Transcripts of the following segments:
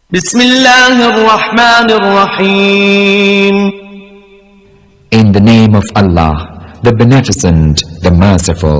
بسم الله الرحمن الرحيم In the name of Allah, the Beneficent, the Merciful.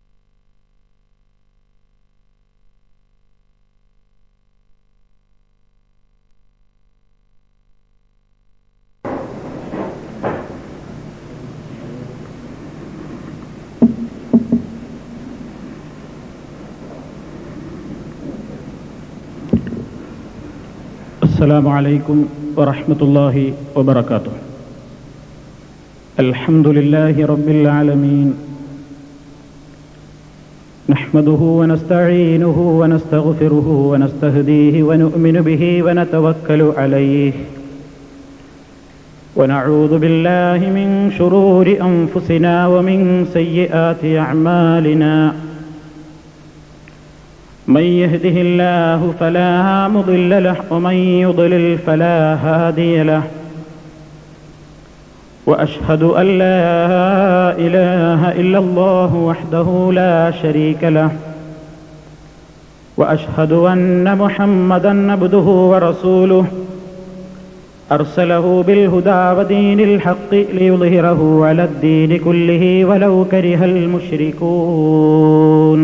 السلام عليكم ورحمة الله وبركاته الحمد لله رب العالمين نحمده ونستعينه ونستغفره ونستهديه ونؤمن به ونتوكل عليه ونعوذ بالله من شرور أنفسنا ومن سيئات أعمالنا من يهده الله فلا مضل له ومن يضلل فلا هادي له واشهد ان لا اله الا الله وحده لا شريك له واشهد ان محمدا عبده ورسوله ارسله بالهدى ودين الحق ليظهره على الدين كله ولو كره المشركون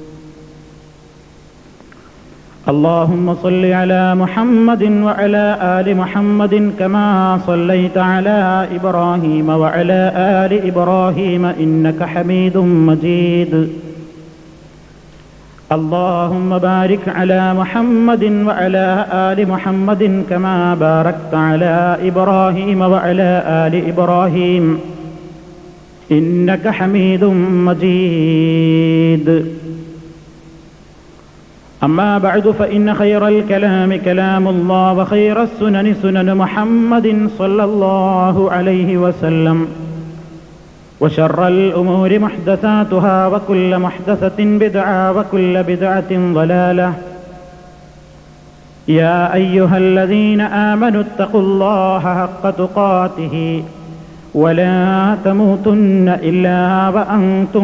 اللهم صل على محمد وعلى آل محمد كما صليت على إبراهيم وعلى آل إبراهيم إنك حميد مجيد اللهم بارك على محمد وعلى آل محمد كما باركت على إبراهيم وعلى آل إبراهيم إنك حميد مجيد أما بعد فإن خير الكلام كلام الله وخير السنن سنن محمد صلى الله عليه وسلم وشر الأمور محدثاتها وكل محدثة بدعة وكل بدعة ضلالة يا أيها الذين آمنوا اتقوا الله حق تقاته ولا تموتن إلا وأنتم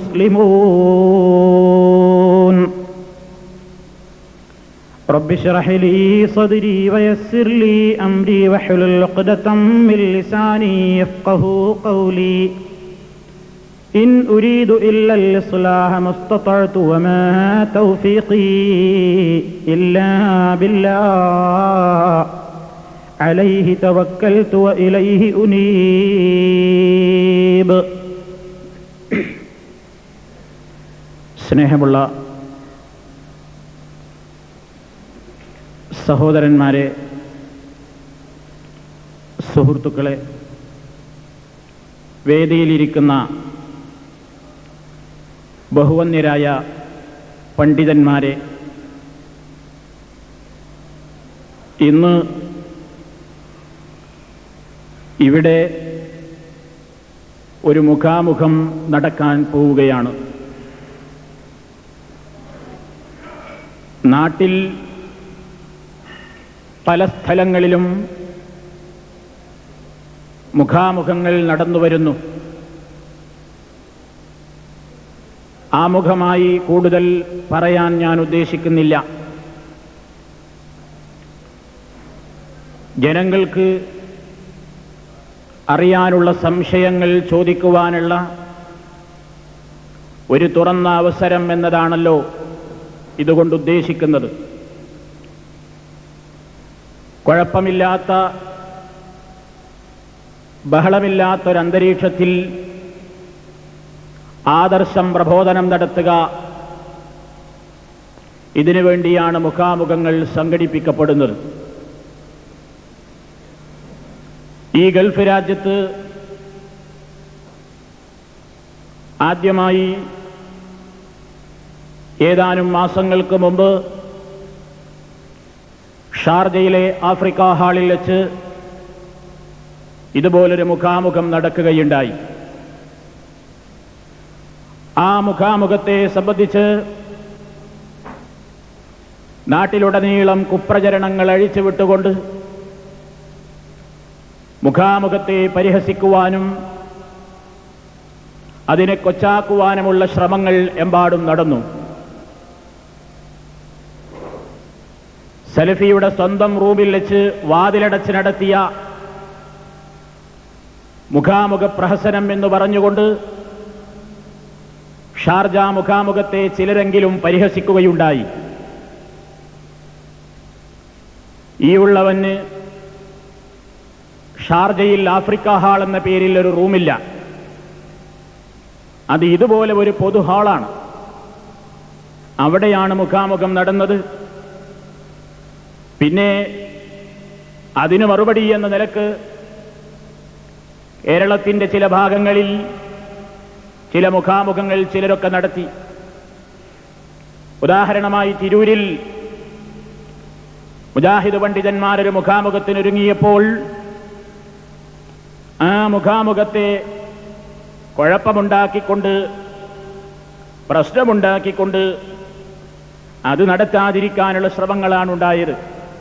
مسلمون رب اشرح لي صدري ويسر لي أمري واحلل عقدة من لساني يفقه قولي إن أريد إلا الإصلاح ما استطعت وما توفيقي إلا بالله عليه توكلت وإليه أنيب സ്നേഹമുള്ള സഹോദരന്മാരെ സുഹൃത്തുക്കളെ വേദിയിലിരിക്കുന്ന ബഹുവന്യരായ പണ്ഡിതന്മാരെ ഇന്ന് ഇവിടെ ഒരു മുഖാമുഖം നടക്കാൻ പോവുകയാണ് നാട്ടിൽ പല സ്ഥലങ്ങളിലും മുഖാമുഖങ്ങൾ നടന്നു വരുന്നു ആമുഖമായി കൂടുതൽ പറയാൻ ഞാൻ ഉദ്ദേശിക്കുന്നില്ല ജനങ്ങൾക്ക് അറിയാനുള്ള സംശയങ്ങൾ ചോദിക്കുവാനുള്ള ഒരു തുറന്ന അവസരം എന്നതാണല്ലോ ഇതുകൊണ്ട് ഉദ്ദേശിക്കുന്നത് കുഴപ്പമില്ലാത്ത ബഹളമില്ലാത്തൊരന്തരീക്ഷത്തിൽ ആദർശം പ്രബോധനം നടത്തുക ഇതിനു വേണ്ടിയാണ് മുഖാമുഖങ്ങൾ സംഘടിപ്പിക്കപ്പെടുന്നത് ഈ ഗൾഫ് രാജ്യത്ത് ആദ്യമായി ഏതാനും മാസങ്ങൾക്ക് മുമ്പ് ഷാർജയിലെ ആഫ്രിക്ക ഹാളിൽ വെച്ച് ഇതുപോലൊരു മുഖാമുഖം നടക്കുകയുണ്ടായി ആ മുഖാമുഖത്തെ സംബന്ധിച്ച് നാട്ടിലുടനീളം കുപ്രചരണങ്ങൾ അഴിച്ചുവിട്ടുകൊണ്ട് മുഖാമുഖത്തെ പരിഹസിക്കുവാനും അതിനെ കൊച്ചാക്കുവാനുമുള്ള ശ്രമങ്ങൾ എമ്പാടും നടന്നു സലഫിയുടെ സ്വന്തം റൂമിൽ വെച്ച് വാതിലടച്ച് നടത്തിയ മുഖാമുഖ പ്രഹസനം എന്ന് പറഞ്ഞുകൊണ്ട് ഷാർജ മുഖാമുഖത്തെ ചിലരെങ്കിലും പരിഹസിക്കുകയുണ്ടായി ഈ ഉള്ളവന് ഷാർജയിൽ ആഫ്രിക്ക ഹാൾ എന്ന പേരിൽ ഒരു റൂമില്ല അത് ഇതുപോലെ ഒരു പൊതു ഹാളാണ് അവിടെയാണ് മുഖാമുഖം നടന്നത് പിന്നെ അതിന് മറുപടി എന്ന നിലക്ക് കേരളത്തിന്റെ ചില ഭാഗങ്ങളിൽ ചില മുഖാമുഖങ്ങൾ ചിലരൊക്കെ നടത്തി ഉദാഹരണമായി തിരൂരിൽ മുജാഹിദ് പണ്ഡിതന്മാരൊരു മുഖാമുഖത്തിനൊരുങ്ങിയപ്പോൾ ആ മുഖാമുഖത്തെ കുഴപ്പമുണ്ടാക്കിക്കൊണ്ട് പ്രശ്നമുണ്ടാക്കിക്കൊണ്ട് അത് നടത്താതിരിക്കാനുള്ള ശ്രമങ്ങളാണ് ഉണ്ടായത്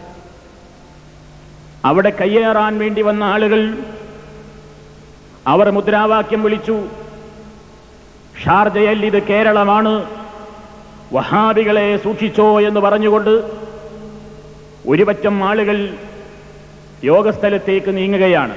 അവിടെ കയ്യേറാൻ വേണ്ടി വന്ന ആളുകൾ അവർ മുദ്രാവാക്യം വിളിച്ചു ഷാർജയിൽ ഇത് കേരളമാണ് വഹാബികളെ സൂക്ഷിച്ചോ എന്ന് പറഞ്ഞുകൊണ്ട് ഒരുപറ്റം ആളുകൾ യോഗസ്ഥലത്തേക്ക് നീങ്ങുകയാണ്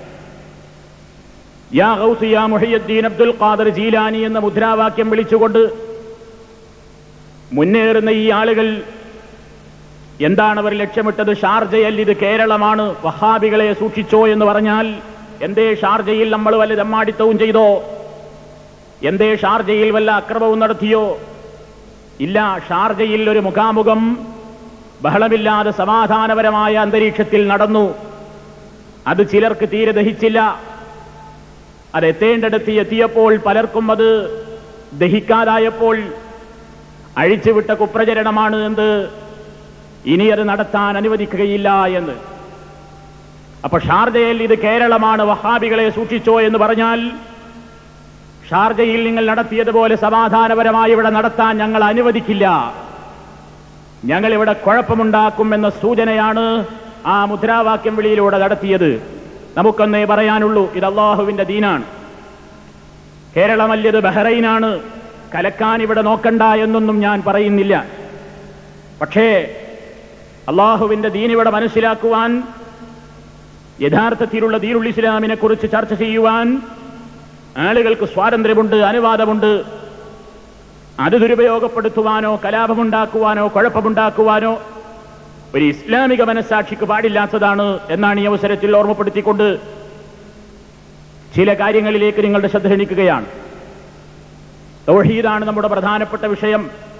യാ ഗൗസ് യാ മുഹിയുദ്ദീൻ അബ്ദുൽ ഖാദർ ജീലാനി എന്ന മുദ്രാവാക്യം വിളിച്ചുകൊണ്ട് മുന്നേറുന്ന ഈ ആളുകൾ എന്താണ് അവർ ലക്ഷ്യമിട്ടത് ഷാർജയിൽ ഇത് കേരളമാണ് വഹാബികളെ സൂക്ഷിച്ചോ എന്ന് പറഞ്ഞാൽ എന്തേ ഷാർജയിൽ നമ്മൾ വല്ല ദമ്മാടിത്തവും ചെയ്തോ എന്തേ ഷാർജയിൽ വല്ല അക്രമവും നടത്തിയോ ഇല്ല ഷാർജയിൽ ഒരു മുഖാമുഖം ബഹളമില്ലാതെ സമാധാനപരമായ അന്തരീക്ഷത്തിൽ നടന്നു അത് ചിലർക്ക് തീരെ ദഹിച്ചില്ല അത് എത്തേണ്ടടുത്ത് എത്തിയപ്പോൾ പലർക്കും അത് ദഹിക്കാതായപ്പോൾ അഴിച്ചുവിട്ട കുപ്രചരണമാണ് എന്ന് ഇനി അത് നടത്താൻ അനുവദിക്കുകയില്ല എന്ന് അപ്പൊ ഷാർജയിൽ ഇത് കേരളമാണ് വഹാബികളെ സൂക്ഷിച്ചോ എന്ന് പറഞ്ഞാൽ ഷാർജയിൽ നിങ്ങൾ നടത്തിയതുപോലെ സമാധാനപരമായി ഇവിടെ നടത്താൻ ഞങ്ങൾ അനുവദിക്കില്ല ഞങ്ങൾ ഇവിടെ കുഴപ്പമുണ്ടാക്കുമെന്ന സൂചനയാണ് ആ മുദ്രാവാക്യം വിളിയിലൂടെ നടത്തിയത് നമുക്കൊന്നേ പറയാനുള്ളൂ ഇത് അള്ളാഹുവിന്റെ ദീനാണ് കേരളമല്യത് ബഹ്റൈനാണ് കലക്കാൻ ഇവിടെ നോക്കണ്ട എന്നൊന്നും ഞാൻ പറയുന്നില്ല പക്ഷേ അള്ളാഹുവിന്റെ ദീൻ ഇവിടെ മനസ്സിലാക്കുവാൻ യഥാർത്ഥത്തിലുള്ള ദീനുൽ ഇസ്ലാമിനെ കുറിച്ച് ചർച്ച ചെയ്യുവാൻ ആളുകൾക്ക് സ്വാതന്ത്ര്യമുണ്ട് അനുവാദമുണ്ട് അത് ദുരുപയോഗപ്പെടുത്തുവാനോ കലാപമുണ്ടാക്കുവാനോ കുഴപ്പമുണ്ടാക്കുവാനോ ഒരു ഇസ്ലാമിക മനസ്സാക്ഷിക്ക് പാടില്ലാത്തതാണ് എന്നാണ് ഈ അവസരത്തിൽ ഓർമ്മപ്പെടുത്തിക്കൊണ്ട് ചില കാര്യങ്ങളിലേക്ക് നിങ്ങളുടെ ശ്രദ്ധ ക്ഷണിക്കുകയാണ് തൗഹീദാണ് നമ്മുടെ പ്രധാനപ്പെട്ട വിഷയം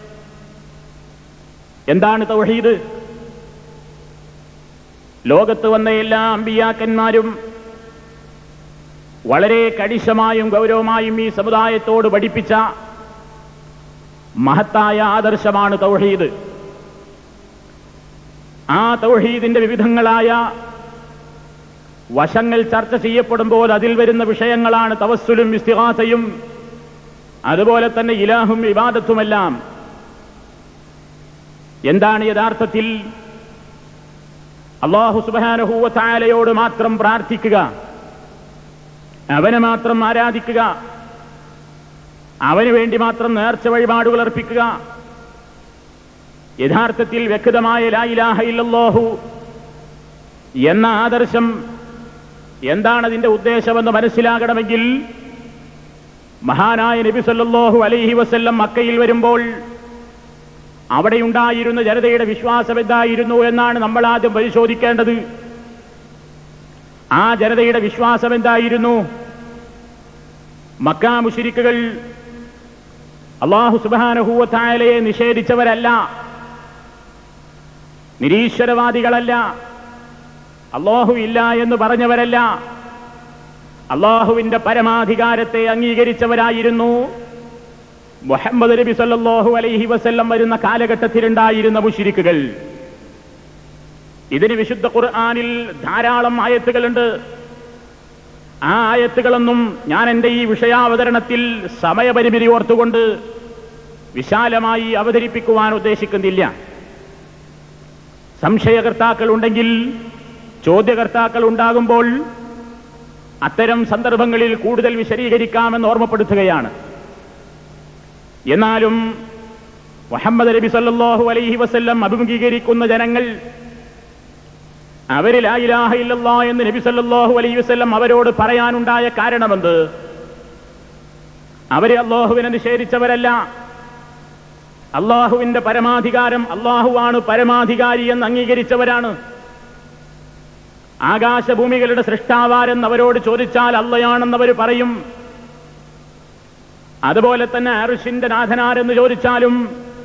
എന്താണ് തൗഹീദ് ലോകത്ത് വന്ന എല്ലാ അമ്പിയാക്കന്മാരും വളരെ കണിശമായും ഗൗരവമായും ഈ സമുദായത്തോട് പഠിപ്പിച്ച മഹത്തായ ആദർശമാണ് തൗഹീദ് ആ തൗഹീദിന്റെ വിവിധങ്ങളായ വശങ്ങൾ ചർച്ച ചെയ്യപ്പെടുമ്പോൾ അതിൽ വരുന്ന വിഷയങ്ങളാണ് തവസ്സുലും ഇസ്തിഹാസയും അതുപോലെ തന്നെ ഇലാഹും ഇബാദത്തുമെല്ലാം എന്താണ് യഥാർത്ഥത്തിൽ അള്ളാഹു സുബാനഹൂവ താലയോട് മാത്രം പ്രാർത്ഥിക്കുക അവനെ മാത്രം ആരാധിക്കുക അവന് വേണ്ടി മാത്രം നേർച്ച വഴിപാടുകൾ അർപ്പിക്കുക യഥാർത്ഥത്തിൽ വ്യക്തമായ ലായിലാഹ ഇല്ലല്ലാഹു എന്ന ആദർശം എന്താണ് അതിന്റെ ഉദ്ദേശമെന്ന് മനസ്സിലാകണമെങ്കിൽ മഹാനായ നബി സല്ലല്ലാഹു അലൈഹി വസല്ലം മക്കയിൽ വരുമ്പോൾ അവിടെയുണ്ടായിരുന്ന ജനതയുടെ വിശ്വാസം എന്തായിരുന്നു എന്നാണ് നമ്മൾ ആദ്യം പരിശോധിക്കേണ്ടത് ആ ജനതയുടെ വിശ്വാസം എന്തായിരുന്നു മക്കാ മുഷിരിക്കുകൾ അള്ളാഹു സുബാനഹൂവത്തായാലയെ നിഷേധിച്ചവരല്ല നിരീശ്വരവാദികളല്ല അള്ളാഹു ഇല്ല എന്ന് പറഞ്ഞവരല്ല അള്ളാഹുവിന്റെ പരമാധികാരത്തെ അംഗീകരിച്ചവരായിരുന്നു മുഹമ്മദ് നബി സല്ലല്ലാഹു അലൈഹി വസല്ലം വരുന്ന കാലഘട്ടത്തിലുണ്ടായിരുന്ന മുഷിരിക്കുകൾ ഇതിന് വിശുദ്ധ ഖുർആാനിൽ ധാരാളം ആയത്തുകളുണ്ട് ആ ആയത്തുകളൊന്നും ഞാൻ എന്റെ ഈ വിഷയാവതരണത്തിൽ സമയപരിമിതി ഓർത്തുകൊണ്ട് വിശാലമായി അവതരിപ്പിക്കുവാൻ ഉദ്ദേശിക്കുന്നില്ല സംശയകർത്താക്കൾ ഉണ്ടെങ്കിൽ ചോദ്യകർത്താക്കൾ ഉണ്ടാകുമ്പോൾ അത്തരം സന്ദർഭങ്ങളിൽ കൂടുതൽ വിശദീകരിക്കാമെന്ന് ഓർമ്മപ്പെടുത്തുകയാണ് എന്നാലും മുഹമ്മദ് നബി സല്ലല്ലാഹു അലൈഹി വസല്ലം അഭിമുഖീകരിക്കുന്ന ജനങ്ങൾ അവരിൽ ആ ഇലാഹ ഇല്ലല്ലാ എന്ന് നബി സല്ലല്ലാഹു അലൈഹി വസല്ലം അവരോട് പറയാനുണ്ടായ കാരണമെന്ത് അവരെ അള്ളാഹുവിനെ നിഷേധിച്ചവരല്ല അള്ളാഹുവിന്റെ പരമാധികാരം അള്ളാഹുവാണ് പരമാധികാരി എന്ന് അംഗീകരിച്ചവരാണ് ആകാശഭൂമികളുടെ സൃഷ്ടാവാരെന്ന് അവരോട് ചോദിച്ചാൽ അള്ളയാണെന്നവർ പറയും അതുപോലെ തന്നെ അറുഷിന്റെ നാഥനാരെന്ന് ചോദിച്ചാലും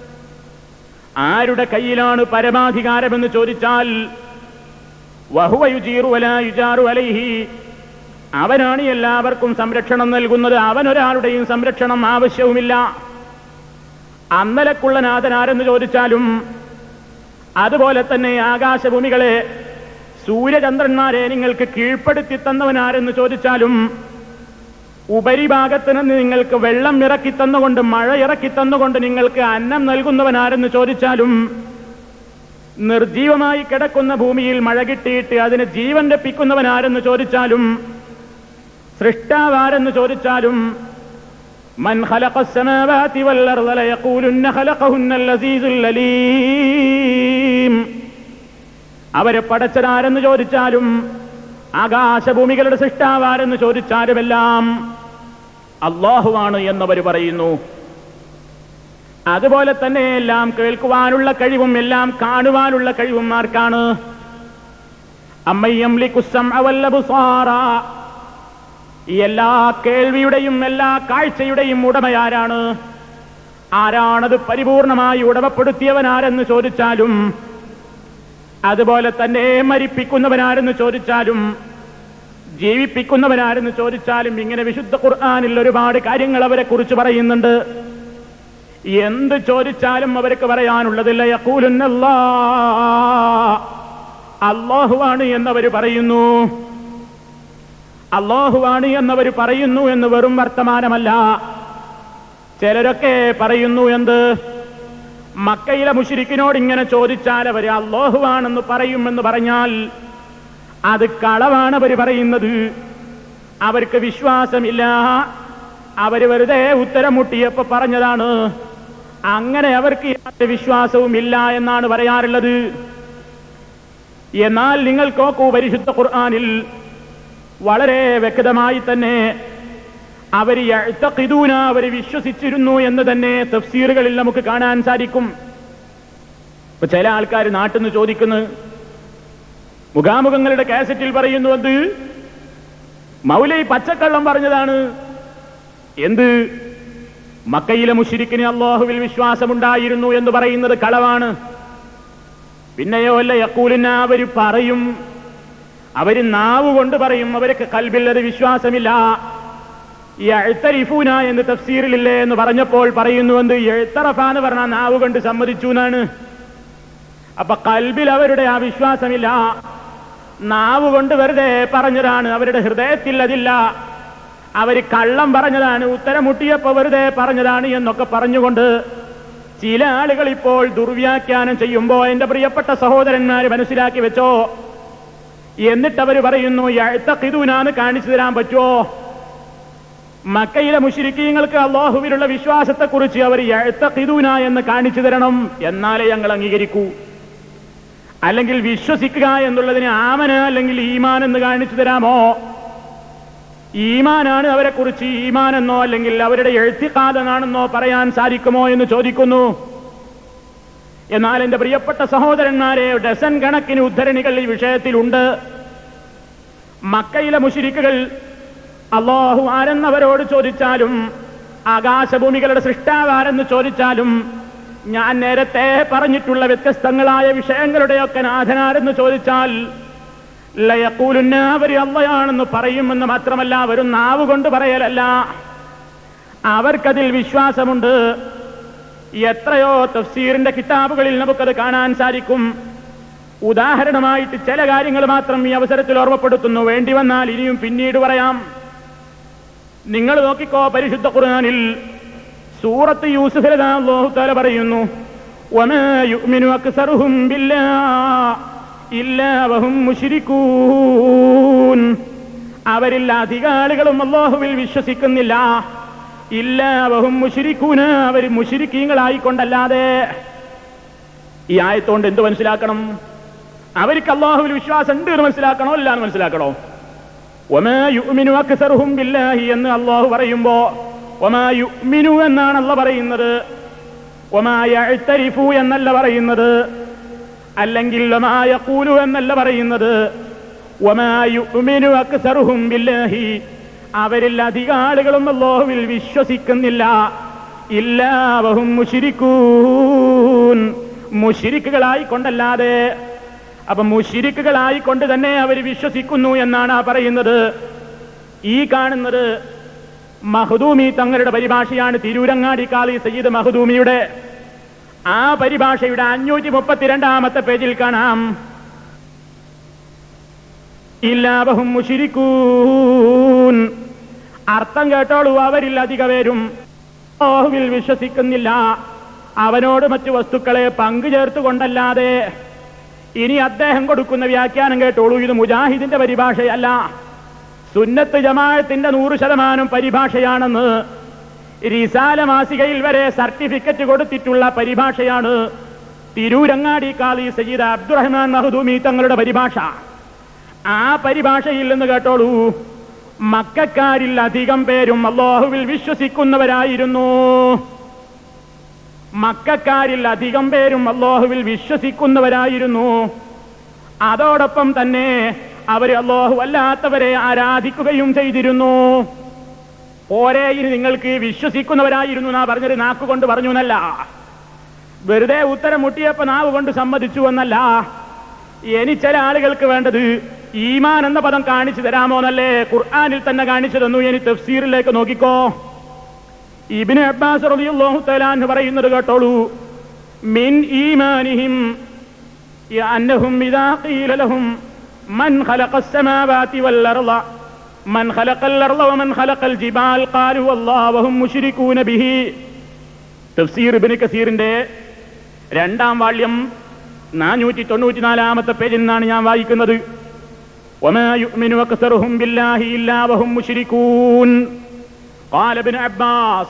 ആരുടെ കയ്യിലാണ് പരമാധികാരമെന്ന് ചോദിച്ചാൽ വഹുവ യുജീറു വലാ യുജാറു അലൈഹി അവനാണ് എല്ലാവർക്കും സംരക്ഷണം നൽകുന്നത് അവനൊരാളുടെയും സംരക്ഷണം ആവശ്യവുമില്ല അന്നലക്കുള്ള നാഥനാരെന്ന് ചോദിച്ചാലും അതുപോലെ തന്നെ ആകാശഭൂമികളെ സൂര്യചന്ദ്രന്മാരെ നിങ്ങൾക്ക് കീഴ്പ്പെടുത്തി തന്നവനാരെന്ന് ചോദിച്ചാലും ഉപരിഭാഗത്ത് നിന്ന് നിങ്ങൾക്ക് വെള്ളം ഇറക്കി തന്നുകൊണ്ട് മഴ ഇറക്കി തന്നുകൊണ്ട് നിങ്ങൾക്ക് അന്നം നൽകുന്നവനാരെന്ന് ചോദിച്ചാലും നിർജീവമായി കിടക്കുന്ന ഭൂമിയിൽ മഴ കിട്ടിയിട്ട് അതിന് ജീവൻ രപ്പിക്കുന്നവനാരെന്ന് ചോദിച്ചാലും സൃഷ്ടാവാരെന്ന് ചോദിച്ചാലും മൻ خلق السماوات والأرض ليقولن خلقهن العزيز العليم അവരെ പടച്ചതാരെന്ന് ചോദിച്ചാലും ആകാശഭൂമികളുടെ സൃഷ്ടാവാരെന്ന് ചോദിച്ചാലുമെല്ലാം അള്ളാഹുവാണ് എന്നവർ പറയുന്നു അതുപോലെ തന്നെ എല്ലാം കേൾക്കുവാനുള്ള കഴിവും എല്ലാം കാണുവാനുള്ള കഴിവും ആർക്കാണ് അമ്മയ്യം ലിക്കുസം അവല്ലബുസാറ ഈ എല്ലാ കേൾവിയുടെയും എല്ലാ കാഴ്ചയുടെയും ഉടമയാരാണ് ആരാണത് പരിപൂർണമായി ഉടമപ്പെടുത്തിയവനാരെന്ന് ചോദിച്ചാലും അതുപോലെ തന്നെ മരിപ്പിക്കുന്നവനാരെന്ന് ചോദിച്ചാലും ജീവിപ്പിക്കുന്നവനാരെന്ന് ചോദിച്ചാലും ഇങ്ങനെ വിശുദ്ധ ഖുർആാനിൽ ഒരുപാട് കാര്യങ്ങൾ അവരെ കുറിച്ച് പറയുന്നുണ്ട് എന്ത് ചോദിച്ചാലും അവർക്ക് പറയാനുള്ളതില്ല യക്കൂലുന്നല്ലാ അള്ളാഹുവാണ് എന്നവർ പറയുന്നു അള്ളാഹുവാണ് എന്നവർ പറയുന്നു എന്ന് വെറും വർത്തമാനമല്ല ചിലരൊക്കെ പറയുന്നു എന്ത് മക്കയിലെ മുഷിരിക്കിനോട് ഇങ്ങനെ ചോദിച്ചാൽ അവർ അള്ളാഹുവാണെന്ന് പറയുമെന്ന് പറഞ്ഞാൽ അത് കളവാണ് അവർ പറയുന്നത് അവർക്ക് വിശ്വാസമില്ല അവർ വെറുതെ ഉത്തരം മുട്ടിയപ്പോ പറഞ്ഞതാണ് അങ്ങനെ അവർക്ക് യാതൊരു വിശ്വാസവും ഇല്ല എന്നാണ് പറയാറുള്ളത് എന്നാൽ നിങ്ങൾ നോക്കൂ പരിശുദ്ധ ഖുർആാനിൽ വളരെ വ്യക്തമായി തന്നെ അവർ എഴുത്തക്കിതൂന അവർ വിശ്വസിച്ചിരുന്നു എന്ന് തന്നെ തഫ്സീറുകളിൽ നമുക്ക് കാണാൻ സാധിക്കും ഇപ്പൊ ചില ആൾക്കാർ നാട്ടിൽ നിന്ന് ചോദിക്കുന്നു മുഖാമുഖങ്ങളുടെ കാസറ്റിൽ പറയുന്നു അത് മൗലൈ പച്ചക്കള്ളം പറഞ്ഞതാണ് എന്ത് മക്കയിലെ മുഷിരിക്കിന് അള്ളാഹുവിൽ വിശ്വാസമുണ്ടായിരുന്നു എന്ന് പറയുന്നത് കളവാണ് പിന്നെയോ അല്ല യക്കൂലിന അവർ പറയും അവര് നാവ് കൊണ്ട് പറയും അവർക്ക് കൽബിൽ അത് വിശ്വാസമില്ല ഈ എഴുത്തരിഫൂന എന്ന് തഫ്സീറിലില്ലേ എന്ന് പറഞ്ഞപ്പോൾ പറയുന്നു എന്ത് എഴുത്തറഫ എന്ന് പറഞ്ഞാൽ നാവ് കൊണ്ട് സമ്മതിച്ചു എന്നാണ് അപ്പൊ കൽബിൽ അവരുടെ ആ വിശ്വാസമില്ല നാവ് കൊണ്ട് വെറുതെ പറഞ്ഞതാണ് അവരുടെ ഹൃദയത്തിൽ അതില്ല അവര് കള്ളം പറഞ്ഞതാണ് ഉത്തരം മുട്ടിയപ്പോ വെറുതെ പറഞ്ഞതാണ് എന്നൊക്കെ പറഞ്ഞുകൊണ്ട് ചില ആളുകൾ ഇപ്പോൾ ദുർവ്യാഖ്യാനം ചെയ്യുമ്പോ എന്റെ പ്രിയപ്പെട്ട സഹോദരന്മാര് മനസ്സിലാക്കി വെച്ചോ എന്നിട്ട് അവർ പറയുന്നു എഴുത്തക്കിതൂനാന്ന് കാണിച്ചു തരാൻ പറ്റുമോ മക്കയിലെ മുഷിരിക്കീങ്ങൾക്ക് അള്ളാഹുവിലുള്ള വിശ്വാസത്തെക്കുറിച്ച് അവർ എഴുത്തക്കിതൂന എന്ന് കാണിച്ചു തരണം എന്നാലേ ഞങ്ങൾ അംഗീകരിക്കൂ അല്ലെങ്കിൽ വിശ്വസിക്കുക എന്നുള്ളതിന് ആമന അല്ലെങ്കിൽ ഈമാൻ എന്ന് കാണിച്ചു തരാമോ ഈമാനാണ് അവരെ കുറിച്ച് ഈമാൻ എന്നോ അല്ലെങ്കിൽ അവരുടെ എഴുത്തിക്കാതെന്നാണെന്നോ പറയാൻ സാധിക്കുമോ എന്ന് ചോദിക്കുന്നു എന്നാൽ എന്റെ പ്രിയപ്പെട്ട സഹോദരന്മാരെ ഡസൻ കണക്കിന് ഉദ്ധരണികൾ ഈ വിഷയത്തിലുണ്ട് മക്കയിലെ മുഷിരിക്കുകൾ അള്ളാഹു ആരെന്നവരോട് ചോദിച്ചാലും ആകാശഭൂമികളുടെ സൃഷ്ടാവാരെന്ന് ചോദിച്ചാലും ഞാൻ നേരത്തെ പറഞ്ഞിട്ടുള്ള വ്യത്യസ്തങ്ങളായ വിഷയങ്ങളുടെയൊക്കെ നാഥനാരെന്ന് ചോദിച്ചാൽ ലയക്കൂലുന്ന അവർ അള്ളയാണെന്ന് പറയുമെന്ന് മാത്രമല്ല അവരും നാവ് കൊണ്ട് പറയലല്ല അവർക്കതിൽ വിശ്വാസമുണ്ട് എത്രയോ തഫ്സീറിന്റെ കിതാബുകളിൽ നമുക്കത് കാണാൻ സാധിക്കും ഉദാഹരണമായിട്ട് ചില കാര്യങ്ങൾ മാത്രം ഈ അവസരത്തിൽ ഓർമ്മപ്പെടുത്തുന്നു വേണ്ടി വന്നാൽ ഇനിയും പിന്നീട് പറയാം നിങ്ങൾ നോക്കിക്കോ പരിശുദ്ധ ഖുർആനിൽ സൂറത്ത് യൂസുഫിൽ അല്ലാഹുത്താല പറയുന്നു وَمَا يُؤْمِنُ أَكْثَرُهُم بِاللَّهِ إِلَّا وَهُم مُشْرِكُونَ അവരിൽ അധികാളികളും അള്ളാഹുവിൽ വിശ്വസിക്കുന്നില്ല ഇല്ലാവഹും മുഷിരിക്കൂന അവർ മുഷിരിക്കീങ്ങളായിക്കൊണ്ടല്ലാതെ ഈ ആയത്തോണ്ട് എന്ത് മനസ്സിലാക്കണം അവർക്ക് അള്ളാഹുവിൽ വിശ്വാസം ഉണ്ട് എന്ന് മനസ്സിലാക്കണോ അല്ല എന്ന് മനസ്സിലാക്കണോ ഒമാ യുഅ്മിനു അക്സറുഹും ബില്ലാഹി എന്ന് അള്ളാഹു പറയുമ്പോ ഒമാ യുഅ്മിനു എന്നാണ് അല്ല പറയുന്നത് ഒമാ യഅ്തരിഫു എന്നല്ല പറയുന്നത് അല്ലെങ്കിൽ ഒമാ യഖൂലു എന്നല്ല പറയുന്നത് ഒമാ യുഅ്മിനു അക്സറുഹും ബില്ലാഹി അവരിൽ അധിക ആളുകളും അള്ളാഹുവിൽ വിശ്വസിക്കുന്നില്ല ഇല്ലാവഹും മുഷിരിക്കൂൻ മുഷിരിക്കുകളായി കൊണ്ടല്ലാതെ അപ്പൊ മുഷിരിക്കുകളായി കൊണ്ട് തന്നെ അവർ വിശ്വസിക്കുന്നു എന്നാണ് ആ പറയുന്നത് ഈ കാണുന്നത് മഹദൂമി തങ്ങളുടെ പരിഭാഷയാണ് തിരൂരങ്ങാടി കാളി സയ്യിദ് മഹദൂമിയുടെ ആ പരിഭാഷയുടെ അഞ്ഞൂറ്റി മുപ്പത്തിരണ്ടാമത്തെ പേജിൽ കാണാം ഇല്ലാവഹും മുഷിരിക്കൂൻ അർത്ഥം കേട്ടോളൂ അവരിൽ അധിക പേരും ഓഹുവിൽ വിശ്വസിക്കുന്നില്ല അവനോട് മറ്റു വസ്തുക്കളെ പങ്കു ചേർത്തുകൊണ്ടല്ലാതെ ഇനി അദ്ദേഹം കൊടുക്കുന്ന വ്യാഖ്യാനം കേട്ടോളൂ ഇത് മുജാഹിദിന്റെ പരിഭാഷയല്ല സുന്നത്ത് ജമാഅത്തിന്റെ നൂറ് ശതമാനം പരിഭാഷയാണെന്ന് റിസാല മാസികയിൽ വരെ സർട്ടിഫിക്കറ്റ് കൊടുത്തിട്ടുള്ള പരിഭാഷയാണ് തിരൂരങ്ങാടി കാളി സയ്യിദ് അബ്ദുറഹ്മാൻ മഹദൂമി തങ്ങളുടെ പരിഭാഷ ആ പരിഭാഷയിൽ നിന്ന് കേട്ടോളൂ മക്കാരിൽ അധികം പേരും അള്ളാഹുവിൽ വിശ്വസിക്കുന്നവരായിരുന്നു മക്കാരിൽ അധികം പേരും അള്ളാഹുവിൽ വിശ്വസിക്കുന്നവരായിരുന്നു അതോടൊപ്പം തന്നെ അവർ അള്ളാഹു അല്ലാത്തവരെ ആരാധിക്കുകയും ചെയ്തിരുന്നു ഓരേ ഇനി നിങ്ങൾക്ക് വിശ്വസിക്കുന്നവരായിരുന്നു എന്നാ പറഞ്ഞത് നാക്കുകൊണ്ട് പറഞ്ഞു എന്നല്ല വെറുതെ ഉത്തരം മുട്ടിയപ്പോ നാവ് കൊണ്ട് സമ്മതിച്ചു എന്നല്ല ഇനി ചില ആളുകൾക്ക് വേണ്ടത് ഈമാൻ എന്ന പദം കാണിച്ചു തരാമോ എന്നല്ലേ ഖുർആാനിൽ തന്നെ കാണിച്ചു തന്നു ഇനി തഫ്സീറിലേക്ക് നോക്കിക്കോ ഇബിന് അബ്ബാസ് റളിയല്ലാഹു തആല എന്ന് പറയുന്നത് കേട്ടോളൂ മിൻ ഈമാനിഹിം അന്നഹും ഇദാ ഖീല ലഹും മൻ ഖലഖസ് സമാവാതി വൽ അർള മൻ ഖലഖൽ അർള വമൻ ഖലഖൽ ജിബാൽ ഖാലു അല്ലാഹു വഹും മുശ്രികൂന ബിഹി തഫ്സീർ ഇബ്നു കസീറിന്റെ രണ്ടാം വാള്യം നാനൂറ്റി തൊണ്ണൂറ്റിനാലാമത്തെ പേജിൽ നിന്നാണ് ഞാൻ വായിക്കുന്നത് وما يؤمن أكثرهم بالله إلا وهم مشركون قال ابن عباس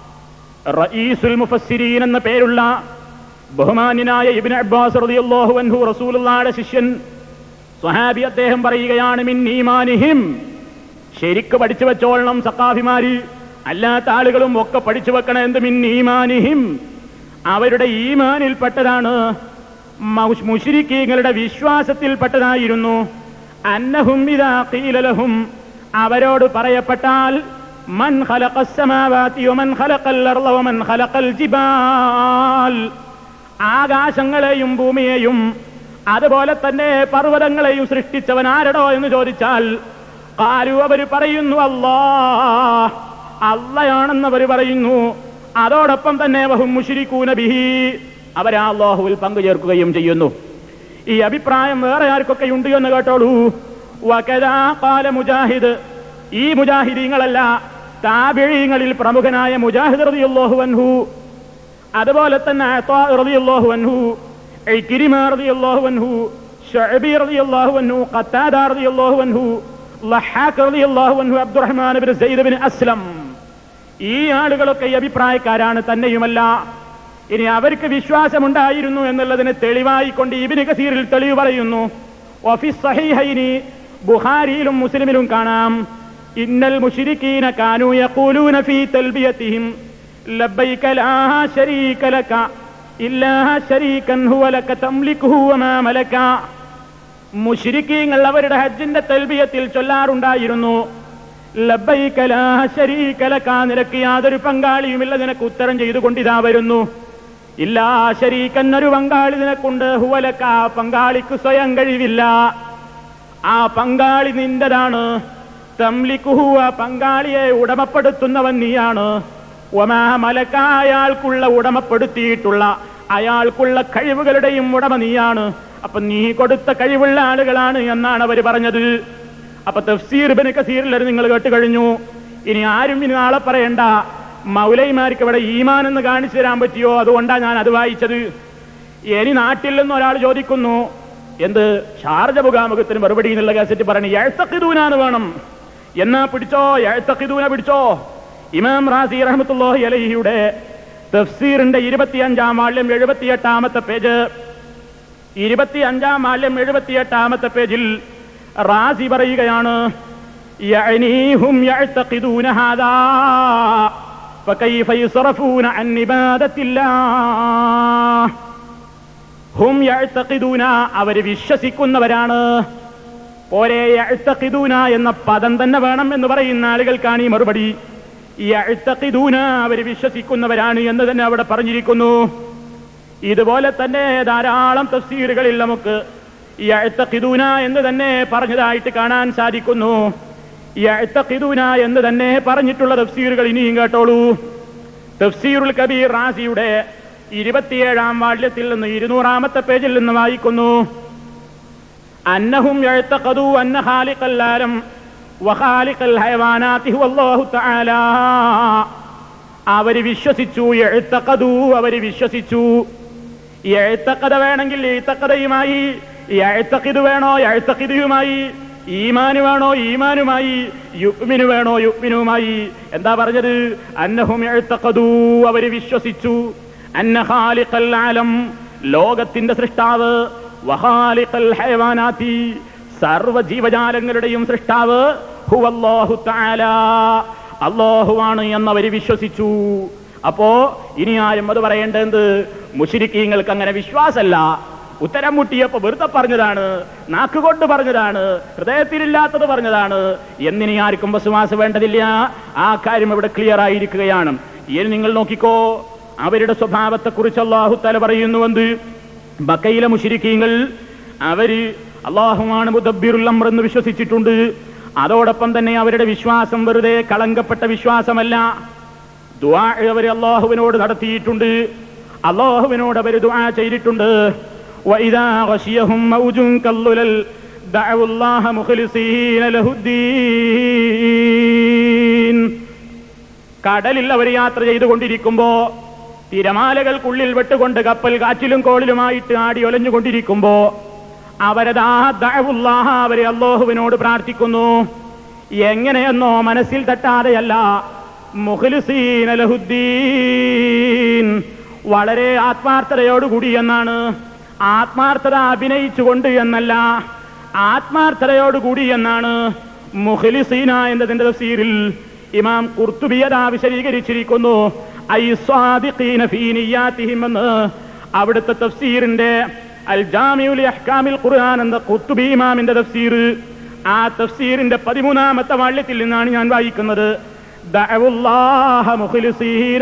رئيس المفسرين എന്ന പേരുള്ള ബഹുമാന്യനായ ഇബ്നു അബ്ബാസ് റളിയല്ലാഹു അൻഹു റസൂലുള്ളാഹിയുടെ ശിഷ്യൻ സ്വഹാബി അദ്ദേഹം പറയുകയാണ് മിൻ ഈമാനിഹിം ശരിക്ക് പഠിച്ചു വെച്ചോളണം സക്കാഫിമാര് അല്ലാത്ത ആളുകളും ഒക്കെ പഠിച്ചു വെക്കണം എന്ത് മിൻ ഈമാനിഹിം അവരുടെ ഈമാനിൽപ്പെട്ടതാണ് മുഷിരിക്കീങ്ങളുടെ വിശ്വാസത്തിൽപ്പെട്ടതായിരുന്നു അന്നഹും ഇദാ ഖീല ലഹും അവരോട് പറയപ്പെട്ടാൽ മൻ ഖലഖസ് സമാവാതി വമൻ ഖലഖൽ അർള വമൻ ഖലഖൽ ജിബാൽ ആകാശങ്ങളെയും ഭൂമിയെയും അതുപോലെ തന്നെ പർവ്വതങ്ങളെയും സൃഷ്ടിച്ചവൻ ആരടോ എന്ന് ചോദിച്ചാൽ കാലു അവർ പറയുന്നു അല്ലാ അള്ളയാണെന്ന് അവർ പറയുന്നു അതോടൊപ്പം തന്നെ വഹും മുഷിരിക്കൂന ബിഹി അവരാ അള്ളാഹുവിൽ പങ്കുചേർക്കുകയും ചെയ്യുന്നു ഈ അഭിപ്രായം വേറെ ആർക്കൊക്കെ ഉണ്ട് എന്ന് കേട്ടോളൂ വകദാ ഖാല മുജാഹിദ് ഈ മുജാഹിദീങ്ങളല്ല താബിഴീങ്ങളിൽ പ്രമുഖനായ മുജാഹിദ് റളിയല്ലാഹു അൻഹു അതുപോലെ തന്നെ അത്താ റളിയല്ലാഹു അൻഹു ഇക്രിമ റളിയല്ലാഹു അൻഹു ശുഅബി റളിയല്ലാഹു അൻഹു ഖത്താദ റളിയല്ലാഹു അൻഹു ലഹാഖ് റളിയല്ലാഹു അൻഹു അബ്ദുറഹ്മാൻ ഇബ്നു സയ്യിദ് ഇബ്നു അസ്ലം ഈ ആളുകളൊക്കെ ഈ അഭിപ്രായക്കാരാണ് തന്നെയുമല്ല ഇനി അവർക്ക് വിശ്വാസമുണ്ടായിരുന്നു എന്നുള്ളതിന് തെളിവായിക്കൊണ്ട് ഇബിന് കസീറിൽ തെളിവ് പറയുന്നു ഓഫീസ് സഹീഹൈനി ബുഹാരിയിലും മുസ്ലിമിലും കാണാം ഇന്നൽ മുഷിരിക്കീന കാനു യഖൂലൂന ഫീ തൽബിയതിഹിം ലബ്ബൈക ലാ ശരീക ലക ഇല്ലാ ശരീകൻ ഹുവ ലക തംലികുഹു വമാ മലക മുഷിരിക്കീങ്ങൾ അവരുടെ ഹജ്ജിന്റെ തൽബിയത്തിൽ ചൊല്ലാറുണ്ടായിരുന്നു ലബ്ബൈക ലാ ശരീക ലക നിനക്ക് യാതൊരു പങ്കാളിയുമില്ല നിനക്ക് ഉത്തരം ചെയ്തുകൊണ്ടിതാ വരുന്നു ഇല്ല ശരീക്കൻ ഒരു പങ്കാളി നിനക്കുണ്ട് ഹുവലക്ക ആ പങ്കാളിക്ക് സ്വയം കഴിവില്ല ആ പങ്കാളി നിന്റെതാണ് തംലിക്കുഹു ആ പങ്കാളിയെ ഉടമപ്പെടുത്തുന്നവൻ നീയാണ് ഒമാ മലക്ക അയാൾക്കുള്ള ഉടമപ്പെടുത്തിയിട്ടുള്ള അയാൾക്കുള്ള കഴിവുകളുടെയും ഉടമ നീയാണ് അപ്പൊ നീ കൊടുത്ത കഴിവുള്ള ആളുകളാണ് എന്നാണ് അവർ പറഞ്ഞത് അപ്പൊ തഫ്സീർ ബിൻ കസീറിൽ നിങ്ങൾ കേട്ട് കഴിഞ്ഞു ഇനി ആരും ഇനി നാളെ പറയണ്ട മൗലൈമാർക്ക് ഇവിടെ ഈമാൻ എന്ന് കാണിച്ചു തരാൻ പറ്റിയോ അതുകൊണ്ടാണ് ഞാൻ അത് വായിച്ചത് ഇനി നാട്ടിൽ നിന്ന് ഒരാൾ ചോദിക്കുന്നു എന്ത് ഷാർജ മുഖാമുഖത്തിന് മറുപടി എന്നുള്ള കാസറ്റ് പറഞ്ഞു എഴുത്തക്കിദൂനാന്ന് വേണം എന്നാ പിടിച്ചോ എഴുത്തക്കിദൂന പിടിച്ചോ ഇമാം റാസി റഹ്മത്തുള്ളാഹി അലൈഹിയുടെ തഫ്സീറിന്റെ ഇരുപത്തിയഞ്ചാം വാള്യം എഴുപത്തിയെട്ടാമത്തെ പേജ് ഇരുപത്തിയഞ്ചാം വാല്യം എഴുപത്തിയെട്ടാമത്തെ പേജിൽ റാസി പറയുകയാണ് യഅനീഹും യഅ്തഖിദൂന ഹാദാ فكيف يصرفون عن عبادة الله ഹും യഅ്തഖിദൂന അവര് വിശ്വസിക്കുന്നവരാണ് പോരെ യഅ്തഖിദൂന എന്ന പദം തന്നെ വേണം എന്ന് പറയുന്ന ആളുകൾക്കാണ് ഈ മറുപടി യഅ്തഖിദൂന അവര് വിശ്വസിക്കുന്നവരാണ് എന്ന് തന്നെ അവിടെ പറഞ്ഞിരിക്കുന്നു ഇതുപോലെ തന്നെ ധാരാളം തഫ്സീറുകളിൽ നമുക്ക് യഅ്തഖിദൂന എന്ന് തന്നെ പറഞ്ഞതായിട്ട് കാണാൻ സാധിക്കുന്നു യഅ്തഖിദൂന എന്ന് തന്നെ പറഞ്ഞിട്ടുള്ള തഫ്സീറുകൾ ഇനിയും കേട്ടോളൂ തഫ്സീറുൽ കബീർ റാസിയുടെ ഇരുപത്തിയേഴാം വാള്യത്തിൽ നിന്ന് ഇരുന്നൂറാമത്തെ പേജിൽ നിന്ന് വായിക്കുന്നു അന്നഹും യഅ്തഖദു അന്ന ഖാലിഖൽ ആലം വഖാലിഖൽ ഹയവാനാതി ഹുവ അല്ലാഹു തആല അവര് വിശ്വസിച്ചു എഴുത്തക്കതു അവര് വിശ്വസിച്ചു എഴുത്തക്കഥ വേണമെങ്കിൽ എഴുത്തക്കഥയുമായി എഴുത്തക്കിത് വേണോ എഴുത്തക്കിതുമായി ഈമാന് വേണോ ഈമാനുമായി യുഗ്മിന് വേണോ യുഗ്മിനുമായി എന്താ പറഞ്ഞത് അന്നഹും എഴുത്തക്കതു അവര് വിശ്വസിച്ചു അന്ന ഖാലിഖൽ ആലം ലോകത്തിന്റെ സൃഷ്ടാവ് വഹാലിഖൽ ഹയവാനാത്തി സർവ ജീവജാലങ്ങളുടെയും സൃഷ്ടാവ് ഹുവല്ലാഹു തആല അള്ളാഹുവാണ് എന്നവര് വിശ്വസിച്ചു അപ്പോ ഇനി ആരും അത് പറയേണ്ടത് മുഷിരിക്കീങ്ങൾക്ക് അങ്ങനെ വിശ്വാസമല്ല ഉത്തരം മുട്ടിയപ്പോ വെറുതെ പറഞ്ഞതാണ് നാക്കുകൊണ്ട് പറഞ്ഞതാണ് ഹൃദയത്തിലില്ലാത്തത് പറഞ്ഞതാണ് എന്നിനി ആർക്കും വിശ്വാസം വേണ്ടതില്ല ആ കാര്യം ഇവിടെ ക്ലിയർ ആയിരിക്കുകയാണ് ഇനി നിങ്ങൾ നോക്കിക്കോ അവരുടെ സ്വഭാവത്തെക്കുറിച്ച് അള്ളാഹു തല പറയുന്നുവെന്ത് ബക്കയിലെ മുഷിരിക്കീങ്ങൾ അവര് അള്ളാഹുമാണ് മുദബ്ബിറുൽ അംർ എന്ന് വിശ്വസിച്ചിട്ടുണ്ട് അതോടൊപ്പം തന്നെ അവരുടെ വിശ്വാസം വെറുതെ കളങ്കപ്പെട്ട വിശ്വാസമല്ല ദുആ അവർ അള്ളാഹുവിനോട് നടത്തിയിട്ടുണ്ട് അള്ളാഹുവിനോട് അവർ ദുആ ചെയ്തിട്ടുണ്ട് وإذا غشيهم موج كالظلل دعوا الله مخلصين له الدين കടലിൽ അവർ യാത്ര ചെയ്തുകൊണ്ടിരിക്കുമ്പോ തിരമാലകൾക്കുള്ളിൽ വെട്ടുകൊണ്ട് കപ്പൽ കാറ്റിലും കോളിലുമായിട്ട് ആടി ഒലഞ്ഞുകൊണ്ടിരിക്കുമ്പോ അവരതാ ദഅവുല്ലാഹ അവരെ അള്ളാഹുവിനോട് പ്രാർത്ഥിക്കുന്നു എങ്ങനെയെന്നോ മനസ്സിൽ തട്ടാതെയല്ല മുഖ്ലിസീന ലഹുദ്ദീൻ വളരെ ആത്മാർത്ഥതയോടുകൂടി എന്നാണ് ആത്മാർത്ഥത അഭിനയിച്ചുകൊണ്ട് എന്നല്ല ആത്മാർത്ഥതയോടുകൂടി എന്നാണ് മുഖ്ലിസീന എന്നതിന്റെ തഫ്സീറിൽ ഇമാം കുർത്തുബിയത വിശദീകരിച്ചിരിക്കുന്നു ഐ സ്വാദിഖീന ഫീ നിയ്യാതിഹിം എന്ന് അവിടുത്തെ തഫ്സീറിന്റെ അൽ ജാമിഉൽ അഹ്കാമിൽ ഖുർആൻ എന്ന ഖുത്തുബി ഇമാമിന്റെ തഫ്സീർ ആ തഫ്സീറിന്റെ പതിമൂന്നാമത്തെ വാള്യത്തിൽ നിന്നാണ് ഞാൻ വായിക്കുന്നത് ദഅവുല്ലാഹ മുഖ്ലിസീന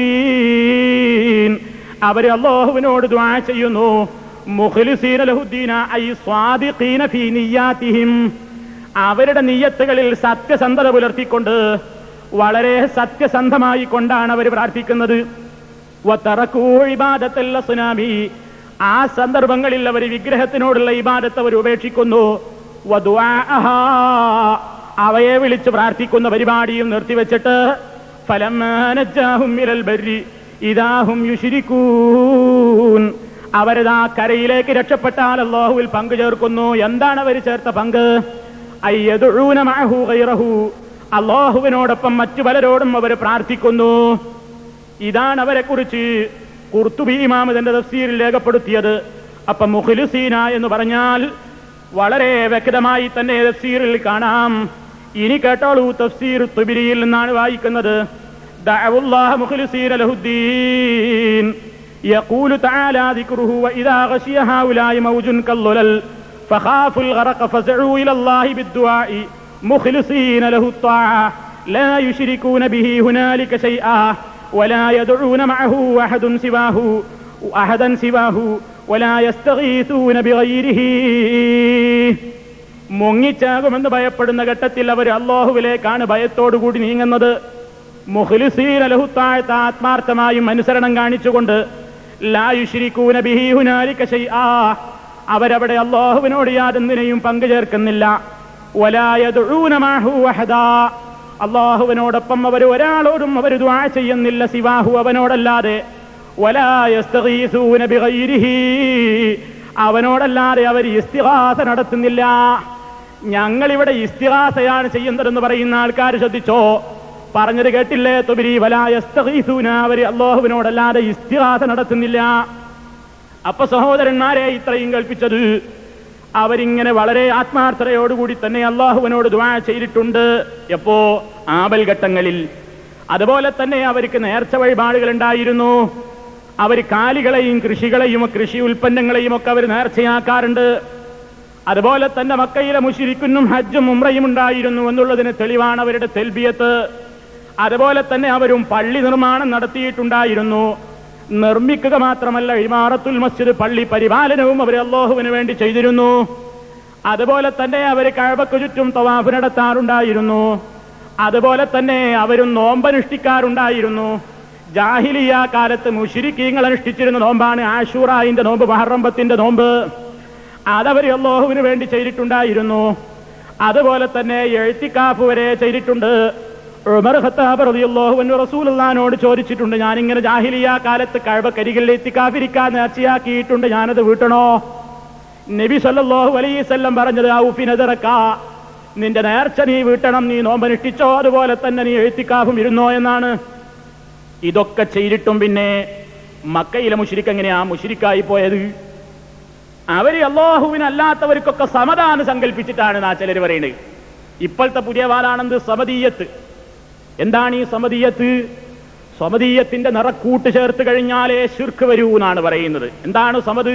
ലഹുദ്ദീൻ അവർ അല്ലാഹുവിനോട് ദുആ ചെയ്യുന്നു മുഖ്ലിസീന ലഹുദ്ദീന ഐ സ്വാദിഖീന ഫീ നിയ്യാതിഹിം അവരുടെ നീയത്തുകളിൽ സത്യസന്ധത പുലർത്തിക്കൊണ്ട് വളരെ സത്യസന്ധമായി കൊണ്ടാണ് അവർ പ്രാർത്ഥിക്കുന്നത് വതറക്കൂ ഇബാദത്തൽ സുനാമി ആ സന്ദർഭങ്ങളിൽ അവർ വിഗ്രഹത്തിനോടുള്ള ഇബാദത്ത് അവർ ഉപേക്ഷിക്കുന്നു വദുആഅഹാ അവയെ വിളിച്ച് പ്രാർത്ഥിക്കുന്ന പരിപാടിയും നിർത്തിവെച്ചിട്ട് ഫലമാനജാഹും മിരൽ ബരി ഇതാഹും യുഷിരിക്കൂൻ അവരതാ കരയിലേക്ക് രക്ഷപ്പെട്ടാൽ അല്ലാഹുവിൽ പങ്കു ചേർക്കുന്നു എന്താണ് അവർ ചേർത്ത പങ്ക് അയ്യദുഊന മഅഹു ഗൈറഹു അള്ളാഹുവിനോടൊപ്പം മറ്റു പലരോടും അവർ പ്രാർത്ഥിക്കുന്നു ഇതാണ് അവരെ കുറിച്ച് കുർത്തുബി ഇമാമതിന്റെ തഫ്സീരിൽ രേഖപ്പെടുത്തിയത് അപ്പൊ മുഖ്ലിസീന എന്ന് പറഞ്ഞാൽ വളരെ വ്യക്തമായി തന്നെ തഫ്സീറിൽ കാണാം ഇനി കേട്ടോളൂ തഫ്സീർ തുബിരിയിൽ നിന്നാണ് വായിക്കുന്നത് ദഅവുല്ലാഹ മുഖ്ലിസീന ലഹുദ്ദീൻ يقول تعالى ذكره وإذا غشي هؤلاء موج كالظلل فخافوا الغرق فزعوا إلى الله بالدعاء مخلصين له الطاعة لا يشركون به هنالك شيئا ولا يدعون معه أحد سواه أحدا سواه ولا يستغيثون بغيره മുങ്ങിച്ചാകുമെന്ന് ഭയപ്പെടുന്ന ഘട്ടത്തിൽ അവർ അള്ളാഹുവിലേക്കാണ് ഭയത്തോടുകൂടി നീങ്ങുന്നത് മുഖ്ലിസീൻ അലഹുത്താഴത്ത ആത്മാർത്ഥമായും അനുസരണം കാണിച്ചുകൊണ്ട് ലായുശ്രീക്കൂന ബിഹീഹുനാലിക ശൈആ അവരവിടെ അള്ളാഹുവിനോട് യാതൊന്നിനെയും പങ്കു ചേർക്കുന്നില്ല വലായദുഊന മാഹു വഹദാ അള്ളാഹുവിനോടൊപ്പം അവർ ഒരാളോടും അവർ ദുആ ചെയ്യുന്നില്ല സിവാഹു അവനോടല്ലാതെ വലായസ്തഗീസൂന ബിഗൈരിഹി അവനോടല്ലാതെ അവർ ഇസ്തിഹാസ നടത്തുന്നില്ല ഞങ്ങളിവിടെ ഇസ്തിഹാസയാണ് ചെയ്യുന്നതെന്ന് പറയുന്ന ആൾക്കാർ ശ്രദ്ധിച്ചോ പറഞ്ഞത് കേട്ടില്ലേ തുബിരി വലായസ്തീസൂന അവര് അള്ളാഹുവിനോടല്ലാതെ ഇസ്തിഹാസ നടത്തുന്നില്ല അപ്പൊ സഹോദരന്മാരെ ഇത്രയും കൽപ്പിച്ചത് അവരിങ്ങനെ വളരെ ആത്മാർത്ഥതയോടുകൂടി തന്നെ അള്ളാഹുവിനോട് ദ്വാ ചെയ്തിട്ടുണ്ട് എപ്പോ ആപൽ ഘട്ടങ്ങളിൽ അതുപോലെ തന്നെ അവർക്ക് നേർച്ച വഴിപാടുകൾ ഉണ്ടായിരുന്നു അവർ കാലികളെയും കൃഷികളെയും കൃഷി ഉൽപ്പന്നങ്ങളെയും ഒക്കെ അവർ നേർച്ചയാക്കാറുണ്ട് അതുപോലെ തന്നെ മക്കയിലെ മുഷിരിക്കുന്നും ഹജ്ജും ഉമ്രയും ഉണ്ടായിരുന്നു എന്നുള്ളതിന് തെളിവാണ് അവരുടെ തെൽബിയത്ത് അതുപോലെ തന്നെ അവരും പള്ളി നിർമ്മാണം നടത്തിയിട്ടുണ്ടായിരുന്നു നിർമ്മിക്കുക മാത്രമല്ല ഇമാറത്തുൽ മസ്ജിദ് പള്ളി പരിപാലനവും അവർ അള്ളാഹുവിന് വേണ്ടി ചെയ്തിരുന്നു അതുപോലെ തന്നെ അവർ കഴവക്ക് ചുറ്റും തവാഫ് നടത്താറുണ്ടായിരുന്നു അതുപോലെ തന്നെ അവരും നോമ്പനുഷ്ഠിക്കാറുണ്ടായിരുന്നു ജാഹിലിയ കാലത്ത് മുഷിരിക്കീങ്ങൾ അനുഷ്ഠിച്ചിരുന്ന നോമ്പാണ് ആഷൂറായിന്റെ നോമ്പ് മഹറമ്പത്തിന്റെ നോമ്പ് അതവർ അള്ളാഹുവിന് വേണ്ടി ചെയ്തിട്ടുണ്ടായിരുന്നു അതുപോലെ തന്നെ എഴുത്തിക്കാഫ് വരെ ചെയ്തിട്ടുണ്ട് ഉമർ ഖത്താബ് റളിയല്ലാഹു റസൂലുള്ളാഹിനോട് ചോദിച്ചിട്ടുണ്ട് ഞാനിങ്ങനെ ജാഹിലിയ കാലത്ത് കഴവക്കരികളിൽ എത്തിക്കാഫിരിക്കാൻ നേർച്ചയാക്കിയിട്ടുണ്ട് ഞാനത് വീട്ടണോ നബി സല്ലല്ലാഹു അലൈഹി വസല്ലം പറഞ്ഞത് ഔഫിനദറക്ക നിന്റെ നേർച്ച നീ വീട്ടണം നീ നോമ്പനുഷ്ഠിച്ചോ അതുപോലെ തന്നെ നീ എഴുത്തിക്കാഫും ഇരുന്നോ എന്നാണ് ഇതൊക്കെ ചെയ്തിട്ടും പിന്നെ മക്കയിലെ മുഷിരിക്ക് എങ്ങനെയാ മുഷിരിക്കായി പോയത് അവര് അള്ളാഹുവിനല്ലാത്തവർക്കൊക്കെ സമതാന്ന് സങ്കല്പിച്ചിട്ടാണ് നാ ചിലർ പറയുന്നത് ഇപ്പോഴത്തെ പുതിയ വാലാണെന്ത് സമതീയത്ത് എന്താണ് ഈ സമതീയത്ത് സമതീയത്തിന്റെ നിറക്കൂട്ട് ചേർത്ത് കഴിഞ്ഞാലേ ശിർക്ക് വരൂ എന്നാണ് പറയുന്നത് എന്താണ് സമത്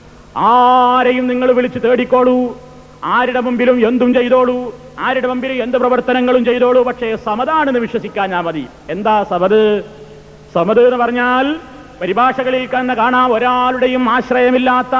ആരെയും നിങ്ങൾ വിളിച്ച് തേടിക്കോളൂ ആരുടെ മുമ്പിലും എന്തും ചെയ്തോളൂ ആരുടെ മുമ്പിലും എന്ത് പ്രവർത്തനങ്ങളും ചെയ്തോളൂ പക്ഷേ സമതാണെന്ന് വിശ്വസിക്കാൻ ഞാൻ മതി എന്താ സമത് സമത് എന്ന് പറഞ്ഞാൽ പരിഭാഷകളിൽ തന്നെ കാണാം ഒരാളുടെയും ആശ്രയമില്ലാത്ത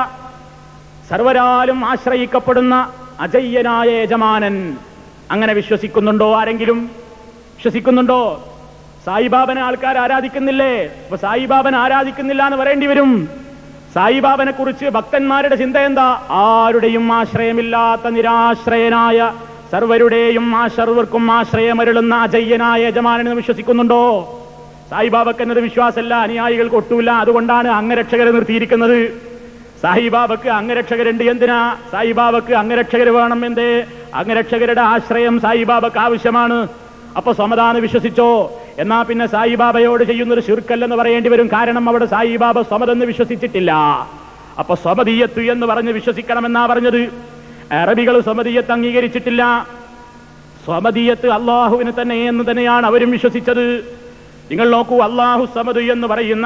സർവരാലും ആശ്രയിക്കപ്പെടുന്ന അജയ്യനായ യജമാനൻ അങ്ങനെ വിശ്വസിക്കുന്നുണ്ടോ ആരെങ്കിലും വിശ്വസിക്കുന്നുണ്ടോ സായിബാബനെ ആൾക്കാർ ആരാധിക്കുന്നില്ലേ അപ്പൊ സായിബാബൻ ആരാധിക്കുന്നില്ല എന്ന് പറയേണ്ടി വരും സായിബാബനെ കുറിച്ച് ഭക്തന്മാരുടെ ചിന്ത എന്താ ആരുടെയും ആശ്രയമില്ലാത്ത നിരാശ്രയനായ സർവരുടെയും ആ സർവർക്കും ആശ്രയമരുളുന്ന അജയ്യനായ യജമാനെന്ന് വിശ്വസിക്കുന്നുണ്ടോ സായിബാബക്ക് എന്നത് വിശ്വാസമല്ല അനുയായികൾക്ക് ഒട്ടുമില്ല അതുകൊണ്ടാണ് അംഗരക്ഷകരെ നിർത്തിയിരിക്കുന്നത് സായിബാബക്ക് അംഗരക്ഷകരുണ്ട് എന്തിനാ സായിബാബക്ക് അംഗരക്ഷകർ വേണം എന്തേ അംഗരക്ഷകരുടെ ആശ്രയം സായിബാബക്ക് ആവശ്യമാണ് അപ്പൊ സമതാന്ന് വിശ്വസിച്ചോ എന്നാ പിന്നെ സായിബാബയോട് ചെയ്യുന്നൊരു ശിർക്കല്ലെന്ന് പറയേണ്ടി വരും കാരണം അവിടെ സായിബാബ സ്വമതെന്ന് വിശ്വസിച്ചിട്ടില്ല അപ്പൊ സ്വമതീയത്ത് എന്ന് പറഞ്ഞ് വിശ്വസിക്കണമെന്നാ പറഞ്ഞത് അറബികൾ സ്വമതീയത്ത് അംഗീകരിച്ചിട്ടില്ല സ്വമതീയത്ത് അള്ളാഹുവിന് തന്നെ എന്ന് തന്നെയാണ് അവരും വിശ്വസിച്ചത് നിങ്ങൾ നോക്കൂ അള്ളാഹു സമദ് എന്ന് പറയുന്ന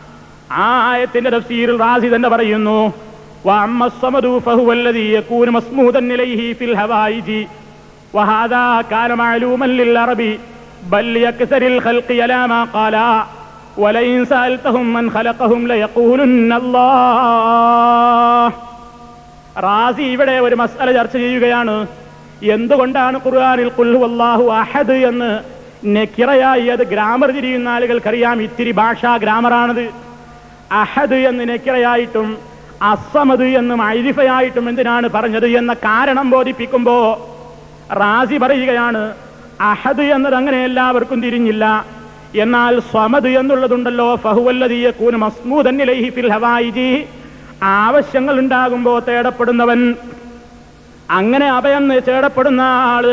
ആ ആയത്തിന്റെ തഫ്സീറിൽ റാസി തന്നെ പറയുന്നു وأما الصمد فهو الذي يكون مسمودا إليه في الهوائج وهذا كان معلوما للعرب بل لأكثر الخلق على ما قال ولئن سألتهم من خلقهم ليقولن الله റാസി ഇവിടെ ഒരു മസാല ചർച്ച ചെയ്യുകയാണ് എന്തുകൊണ്ടാണ് ഖുർആനിൽ കുൽഹു അല്ലാഹു അഹദ് എന്ന് നെക്കിറയായി അത് ഗ്രാമർ തിരിയുന്ന ആളുകൾക്കറിയാം ഇത്തിരി ഭാഷാ ഗ്രാമറാണത് അഹദ് എന്ന് നെക്കിറയായിട്ടും അസമത് എന്ന് മൈരിഫയായിട്ടും എന്തിനാണ് പറഞ്ഞത് എന്ന കാരണം ബോധിപ്പിക്കുമ്പോ റാസി പറയുകയാണ് അഹദ് എന്നത് അങ്ങനെ എല്ലാവർക്കും തിരിഞ്ഞില്ല എന്നാൽ സ്വമത് എന്നുള്ളതുണ്ടല്ലോ ഫഹുവല്ലതീയ കൂന് മസ്മൂദൻ ഇലൈഹി ഫിൽ ഹവായിജി ആവശ്യങ്ങൾ ഉണ്ടാകുമ്പോ തേടപ്പെടുന്നവൻ അങ്ങനെ അഭയം തേടപ്പെടുന്ന ആള്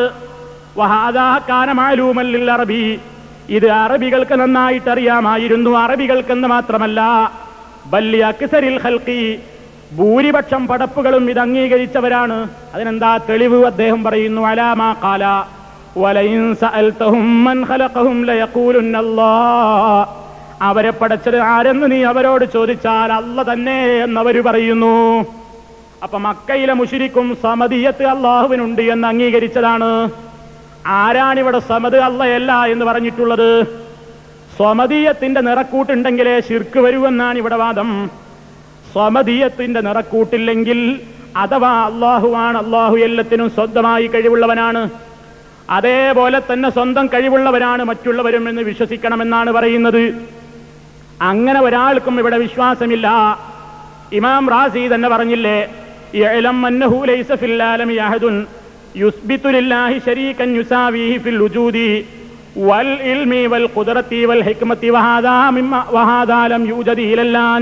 വഹാദാക്കാനമാലൂമല്ലിൽ അറബി ഇത് അറബികൾക്ക് നന്നായിട്ട് അറിയാമായിരുന്നു അറബികൾക്കെന്ന് മാത്രമല്ല ബല്ലി അക്സരിൽ ഹൽക്കി ഭൂരിപക്ഷം പടപ്പുകളും ഇത് അംഗീകരിച്ചവരാണ് അതിനെന്താ തെളിവ് അദ്ദേഹം പറയുന്നു അലാമാ കാല വലയിൻ സഅൽതഹും മൻ ഖലഖഹും ലയഖൂലുന്ന അല്ലാഹ് അവരെ പടച്ചത് ആരെന്ന് നീ അവരോട് ചോദിച്ചാൽ അല്ല തന്നെ എന്നവര് പറയുന്നു അപ്പൊ മക്കയിലെ മുഷിരിക്കും സമതിയത്ത് അള്ളാഹുവിനുണ്ട് എന്ന് അംഗീകരിച്ചതാണ് ആരാണിവിടെ സമത് അല്ലയല്ല എന്ന് പറഞ്ഞിട്ടുള്ളത് സ്വമതീയത്തിന്റെ നിറക്കൂട്ടുണ്ടെങ്കിലേ ശിർക്ക് വരുമെന്നാണ് ഇവിടെ വാദം സ്വമതീയത്തിന്റെ നിറക്കൂട്ടില്ലെങ്കിൽ അഥവാ അള്ളാഹുവാണ് അള്ളാഹു എല്ലാത്തിനും സ്വന്തമായി കഴിവുള്ളവനാണ് അതേപോലെ തന്നെ സ്വന്തം കഴിവുള്ളവരാണ് മറ്റുള്ളവരും എന്ന് വിശ്വസിക്കണമെന്നാണ് പറയുന്നത് അങ്ങനെ ഒരാൾക്കും ഇവിടെ വിശ്വാസമില്ല ഇമാം റാസി തന്നെ പറഞ്ഞില്ലേ ഇഅലം അന്നഹു ലൈസ ഫിൽ ആലമി അഹദുൻ യുസ്ബിതു ലില്ലാഹി ശരീകൻ യുസാവിഹി ഫിൽ വുജൂദി വൽ ഇൽമി വൽ ഖുദ്റതി വൽ ഹിക്മതി വഹാദാ മിമ്മ വഹാദാ ലം യൂജദി ഇലല്ലാൻ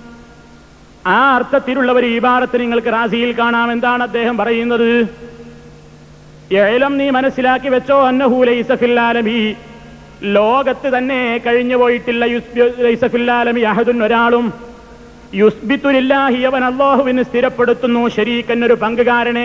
ആ അർത്ഥത്തിലുള്ള ഒരു ഇബാറത്ത് നിങ്ങൾക്ക് റാസിയിൽ കാണാം എന്താണ് അദ്ദേഹം പറയുന്നത് ഏലം നീ മനസ്സിലാക്കി വെച്ചോ അന്നഹു ലൈസ ഫിൽ ആലമി ലോകത്ത് തന്നെ കഴിഞ്ഞു പോയിട്ടില്ല യുസ്ബി- ലൈസ ഫിൽ ആലമി അഹദുൻ ഒരാളും യുസ്ബിത്തുലില്ലാഹി അവൻ അള്ളാഹുവിന് സ്ഥിരപ്പെടുത്തുന്നു ശരീക്കൻ ഒരു പങ്കുകാരനെ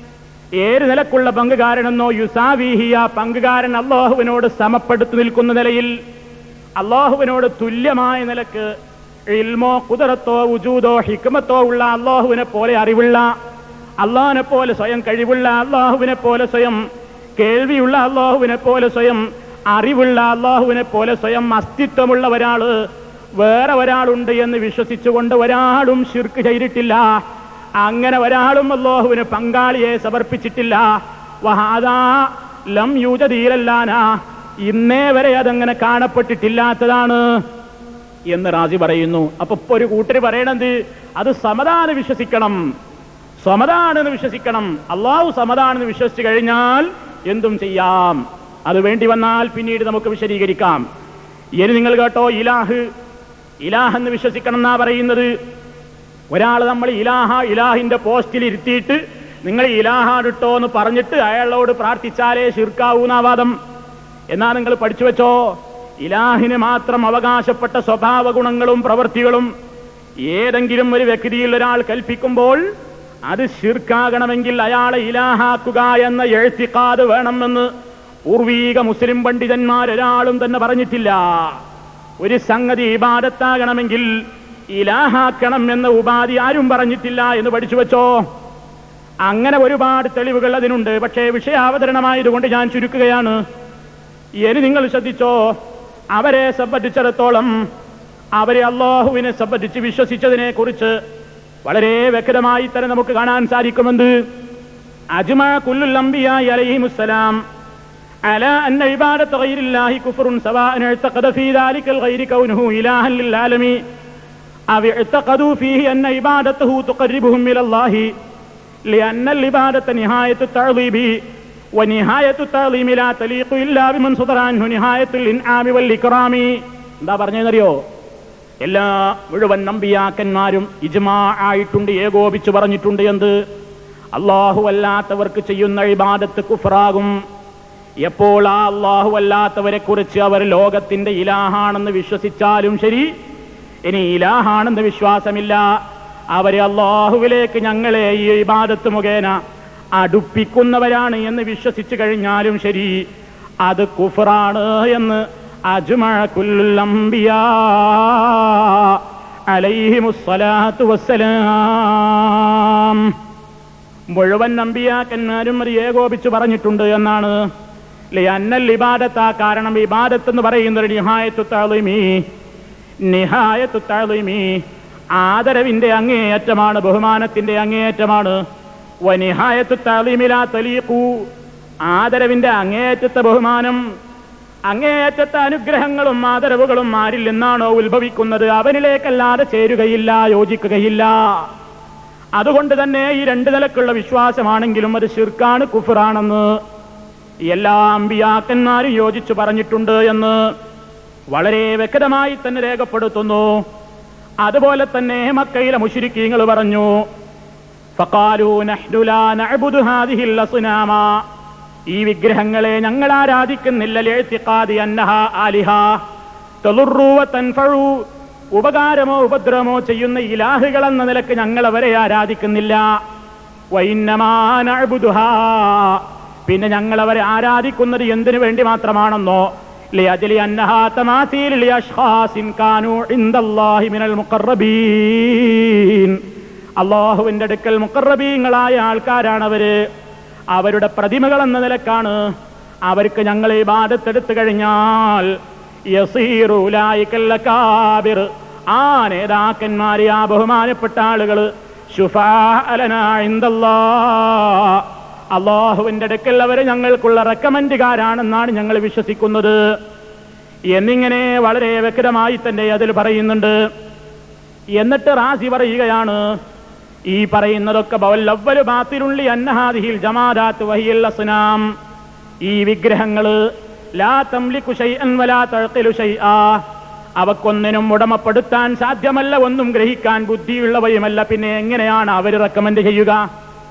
ഏത് നിലക്കുള്ള പങ്കുകാരനെന്നോ യുസാവിഹിയ പങ്കുകാരൻ അള്ളാഹുവിനോട് സമപ്പെടുത്തു നിൽക്കുന്ന നിലയിൽ അള്ളാഹുവിനോട് തുല്യമായ നിലക്ക് ഇൽമോ കുതിരത്തോ ഉജൂദോ ഹിക്മത്തോ ഉള്ള അള്ളാഹുവിനെ പോലെ അറിവുള്ള അള്ളാഹിനെ പോലെ സ്വയം കഴിവുള്ള അള്ളാഹുവിനെ പോലെ സ്വയം കേൾവിയുള്ള അള്ളാഹുവിനെ പോലെ സ്വയം അറിവുള്ള അള്ളാഹുവിനെ പോലെ സ്വയം അസ്തിത്വമുള്ള ഒരാള് വേറെ ഒരാളുണ്ട് എന്ന് വിശ്വസിച്ചുകൊണ്ട് ഒരാളും ശിർക്ക് ചെയ്തിട്ടില്ല അങ്ങനെ ഒരാളും അള്ളാഹുവിന് പങ്കാളിയെ സമർപ്പിച്ചിട്ടില്ല വഹാദാ ലം യൂജതീരല്ലാന ഇന്നേ വരെ അതങ്ങനെ കാണപ്പെട്ടിട്ടില്ലാത്തതാണ് എന്ന് റാജി പറയുന്നു അപ്പൊ ഇപ്പൊ ഒരു കൂട്ടര് പറയണത് അത് സമതാണ് വിശ്വസിക്കണം സമതാണെന്ന് വിശ്വസിക്കണം അള്ളാഹു സമതാണെന്ന് വിശ്വസിച്ചു കഴിഞ്ഞാൽ എന്തും ചെയ്യാം അത് വേണ്ടി വന്നാൽ പിന്നീട് നമുക്ക് വിശദീകരിക്കാം ഇനി നിങ്ങൾ കേട്ടോ ഇലാഹ് ഇലാഹ് എന്ന് വിശ്വസിക്കണം എന്നാ പറയുന്നത് ഒരാൾ നമ്മൾ ഇലാഹ ഇലാഹിന്റെ പോസ്റ്റിൽ ഇരുത്തിയിട്ട് നിങ്ങൾ ഇലാഹാടിട്ടോ എന്ന് പറഞ്ഞിട്ട് അയാളോട് പ്രാർത്ഥിച്ചാലേ ശിർക്കാവൂന്ന വാദം എന്നാ നിങ്ങൾ പഠിച്ചു വെച്ചോ ഇലാഹിന് മാത്രം അവകാശപ്പെട്ട സ്വഭാവ ഗുണങ്ങളും പ്രവൃത്തികളും ഏതെങ്കിലും ഒരു വ്യക്തിയിൽ ഒരാൾ കൽപ്പിക്കുമ്പോൾ അത് ശിർക്കാകണമെങ്കിൽ അയാളെ ഇലാഹാക്കുക എന്ന എഴുത്തിക്കാത് വേണമെന്ന് പൂർവീക മുസ്ലിം പണ്ഡിതന്മാരൊരാളും തന്നെ പറഞ്ഞിട്ടില്ല ഒരു സംഗതി ഇബാദത്താകണമെങ്കിൽ ഇലാഹാക്കണം എന്ന ഉപാധി ആരും പറഞ്ഞിട്ടില്ല എന്ന് പഠിച്ചു വെച്ചോ അങ്ങനെ ഒരുപാട് തെളിവുകൾ അതിനുണ്ട് പക്ഷേ വിഷയാവതരണമായതുകൊണ്ട് ഞാൻ ചുരുക്കുകയാണ് ഇനി നിങ്ങൾ ശ്രദ്ധിച്ചോ അവരെ സംബന്ധിച്ചിടത്തോളം അവരെ അള്ളാഹുവിനെ സംബന്ധിച്ച് വിശ്വസിച്ചതിനെ കുറിച്ച് വളരെ വ്യക്തമായി തന്നെ നമുക്ക് കാണാൻ സാധിക്കുമെന്ന് അജ്മ കുല്ലുൽ അംബിയായി അലൈഹിമുസ്സലാം على أن عبادة غير الله كفر سواء اعتقد في ذلك الغير كونه إلها للعالمين أو اعتقدوا فيه أن عبادته تقربهم إلى الله لأن العبادة نهاية التعظيم ونهاية التعظيم لا تليق إلا بمن صدر عنه نهاية الإنعام والإكرام എന്താ പറഞ്ഞെന്നറിയോ എല്ലാ മുഴുവൻ നമ്പിയാക്കന്മാരും ഇജ്മാ ആയിട്ടുണ്ട് ഏകോപിച്ചു പറഞ്ഞിട്ടുണ്ട് എന്ത് അള്ളാഹു അല്ലാത്തവർക്ക് ചെയ്യുന്ന ഇബാദത്ത് കുഫറാകും എപ്പോൾ ആ അള്ളാഹു അല്ലാത്തവരെ കുറിച്ച് അവർ ലോകത്തിന്റെ ഇലാഹാണെന്ന് വിശ്വസിച്ചാലും ശരി ഇനി ഇലാഹാണെന്ന് വിശ്വാസമില്ല അവരെ അള്ളാഹുവിലേക്ക് ഞങ്ങളെ ഈ ഇബാദത്ത് മുഖേന അടുപ്പിക്കുന്നവരാണ് എന്ന് വിശ്വസിച്ചു കഴിഞ്ഞാലും ശരി അത് കുഫറാണ് എന്ന് അജ്മഅകുല്ലംബിയാ അലൈഹിമുസ്സലാത്തു വസ്സലാം മുഴുവൻ നമ്പിയാക്കന്മാരും അത് ഏകോപിച്ചു പറഞ്ഞിട്ടുണ്ട് എന്നാണ് അന്നൽ ഇബാദത്താ കാരണം ഇബാദത്ത് എന്ന് പറയുന്നത് നിഹായത്തു താളിമി നിഹായത്തു താളിമി ആദരവിന്റെ അങ്ങേയറ്റമാണ് ബഹുമാനത്തിന്റെ അങ്ങേയറ്റമാണ് വനിഹായത്തു താളിമിലാ തലീഖു ആദരവിന്റെ അങ്ങേയറ്റത്തെ ബഹുമാനം അങ്ങേയറ്റത്തെ അനുഗ്രഹങ്ങളും ആദരവുകളും ആരിൽ നിന്നാണോ ഉത്ഭവിക്കുന്നത് അവനിലേക്കല്ലാതെ ചേരുകയില്ല യോജിക്കുകയില്ല അതുകൊണ്ട് തന്നെ ഈ രണ്ട് നിലക്കുള്ള വിശ്വാസമാണെങ്കിലും അത് ശിർക്കാണ് കുഫറാണെന്ന് എല്ലാ അമ്പിയാക്കന്മാരും യോജിച്ചു പറഞ്ഞിട്ടുണ്ട് എന്ന് വളരെ വ്യക്തമായി തന്നെ രേഖപ്പെടുത്തുന്നു അതുപോലെ തന്നെ മക്കയിലെ മുഷിരിക്കീങ്ങൾ പറഞ്ഞു ഫഖാലു നഹ്നു ലാ നഅ്ബുദു ഹാദിഹിൽ അസ്നാമ ഈ വിഗ്രഹങ്ങളെ ഞങ്ങൾ ആരാധിക്കുന്നില്ല ലിഅ്തിഖാദി അന്നഹ ആലിഹ തളുറു വ തൻഫഉ ഉപകാരമോ ഉപദ്രവമോ ചെയ്യുന്ന ഇലാഹുകൾ എന്ന നിലക്ക് ഞങ്ങൾ അവരെ ആരാധിക്കുന്നില്ല വൈന്നമാ നഅ്ബുദുഹാ പിന്നെ ഞങ്ങൾ അവരെ ആരാധിക്കുന്നത് എന്തിനു വേണ്ടി മാത്രമാണെന്നോ ലിയജ്ലി അന്നഹാ തമാസീൽ ലിഅശ്ഖാസിൻ കാനൂ ഇൻദല്ലാഹി മിനൽ മുഖറബീൻ അള്ളാഹുവിന്റെ അടുക്കൽ മുഖറബീങ്ങളായ ആൾക്കാരാണ് അവര് അവരുടെ പ്രതിമകൾ എന്ന നിലക്കാണ് അവർക്ക് ഞങ്ങൾ ഈ ബാധത്തെടുത്തു കഴിഞ്ഞാൽ യസീറു ഉലായിക്കൽ അകാബിർ. ആ നേതാക്കന്മാരെ ആ ബഹുമാനപ്പെട്ട ആളുകള് അള്ളാഹുവിന്റെ അടുക്കൽ അവര് ഞങ്ങൾക്കുള്ള റെക്കമെൻഡുകാരാണെന്നാണ് ഞങ്ങൾ വിശ്വസിക്കുന്നത് എന്നിങ്ങനെ വളരെ വ്യക്തമായി തന്നെ അതിൽ പറയുന്നുണ്ട് എന്നിട്ട് റാസി പറയുകയാണ് ഈ പറയുന്നതൊക്കെ ബവല്ലവ്വല് ബാത്തിലുള്ളി അന്നഹാദിഹിൽ ജമാദാത്ത് വഹിയൽ അസ്നാം ഈ വിഗ്രഹങ്ങള് ലാ തംലിക്കു ശൈഅൻ വലാ തഴത്തിലു ശൈആ അവക്കൊന്നിനും ഉടമപ്പെടുത്താൻ സാധ്യമല്ല ഒന്നും ഗ്രഹിക്കാൻ ബുദ്ധിയുള്ളവയുമല്ല പിന്നെ എങ്ങനെയാണ് അവർ റെക്കമെൻഡ് ചെയ്യുക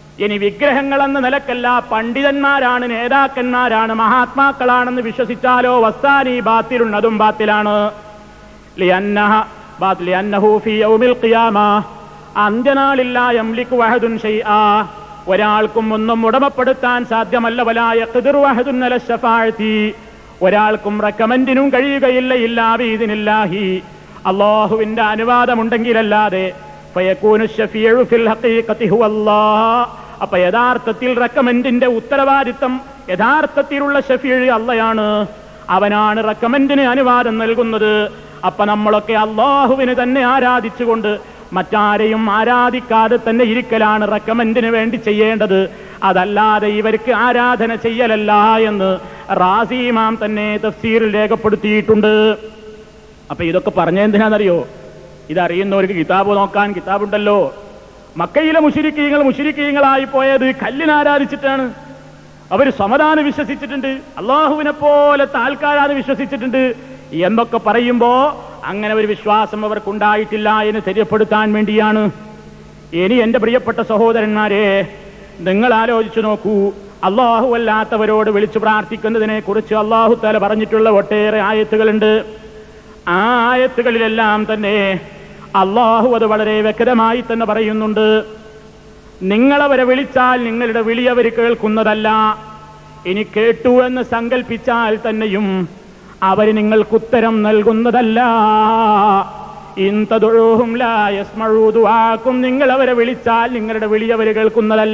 ഇനി വിഗ്രഹങ്ങൾ എന്ന നിലക്കല്ല പണ്ഡിതന്മാരാണ് നേതാക്കന്മാരാണ് മഹാത്മാക്കളാണെന്ന് വിശ്വസിച്ചാലോ വസ്താനി ബാത്തിലുണ്ട് അതും ബാത്തിലാണ് ലിയന്നഹ ബാത്ത് ലിയന്നഹു ഫീ യൗമിൽ ഖിയാമ അന്ത്യനാളില്ല യംലിക്കു വഹദുൻ ഷൈആ ഒരാൾക്കും ഒന്നും ഉടമപ്പെടുത്താൻ സാധ്യമല്ല വലായ ഖിദർ വഹദുൻ അല ശഫാഅത്തി ഒരാൾക്കും റെക്കമെൻഡിനും കഴിയുകയില്ല ഇല്ലാ ബീദിനില്ലാഹി അള്ളാഹുവിന്റെ അനുവാദമുണ്ടെങ്കിലല്ലാതെ ഫയകൂനു ശഫീഉ ഫിൽ ഹഖീഖത്തി ഹുവ അല്ലാഹ് അപ്പൊ യഥാർത്ഥത്തിൽ റെക്കമെൻഡിന്റെ ഉത്തരവാദിത്തം യഥാർത്ഥത്തിലുള്ള ഷഫീഴ് അള്ളയാണ് അവനാണ് റെക്കമെൻഡിന് അനുവാദം നൽകുന്നത് അപ്പൊ നമ്മളൊക്കെ അള്ളാഹുവിന് തന്നെ ആരാധിച്ചുകൊണ്ട് മറ്റാരെയും ആരാധിക്കാതെ തന്നെ ഇരിക്കലാണ് റെക്കമെൻഡിന് വേണ്ടി ചെയ്യേണ്ടത് അതല്ലാതെ ഇവർക്ക് ആരാധന ചെയ്യലല്ല എന്ന് റാസിമാം തന്നെ തഫ്സീറിൽ രേഖപ്പെടുത്തിയിട്ടുണ്ട് അപ്പൊ ഇതൊക്കെ പറഞ്ഞെന്തിനാണെന്നറിയോ ഇതറിയുന്നവർക്ക് കിതാബ് നോക്കാൻ കിതാബുണ്ടല്ലോ മക്കയിലെ മുഷിരിക്കീങ്ങൾ മുഷിരിക്കീങ്ങളായി പോയത് കല്ലിനാരാധിച്ചിട്ടാണ് അവർ സമദാന് വിശ്വസിച്ചിട്ടുണ്ട് അള്ളാഹുവിനെ പോലത്തെ ആൾക്കാരാണ് വിശ്വസിച്ചിട്ടുണ്ട് എന്നൊക്കെ പറയുമ്പോ അങ്ങനെ ഒരു വിശ്വാസം അവർക്കുണ്ടായിട്ടില്ല എന്ന് തെര്യപ്പെടുത്താൻ വേണ്ടിയാണ് ഇനി എന്റെ പ്രിയപ്പെട്ട സഹോദരന്മാരെ നിങ്ങൾ ആലോചിച്ചു നോക്കൂ അള്ളാഹു അല്ലാത്തവരോട് വിളിച്ചു പ്രാർത്ഥിക്കുന്നതിനെ കുറിച്ച് അള്ളാഹു തല പറഞ്ഞിട്ടുള്ള ഒട്ടേറെ ആയത്തുകളുണ്ട് ആ ആയത്തുകളിലെല്ലാം തന്നെ അള്ളാഹു അത് വളരെ വ്യക്തമായി തന്നെ പറയുന്നുണ്ട് നിങ്ങളവരെ വിളിച്ചാൽ നിങ്ങളുടെ വിളി അവർ കേൾക്കുന്നതല്ല ഇനി കേട്ടു എന്ന് സങ്കല്പിച്ചാൽ തന്നെയും അവർ നിങ്ങൾക്കുത്തരം നൽകുന്നതല്ല ഇന്തതൊഴുഹും ലായസ്മഴൂതുവാക്കും നിങ്ങൾ അവരെ വിളിച്ചാൽ നിങ്ങളുടെ വിളി അവർ കേൾക്കുന്നതല്ല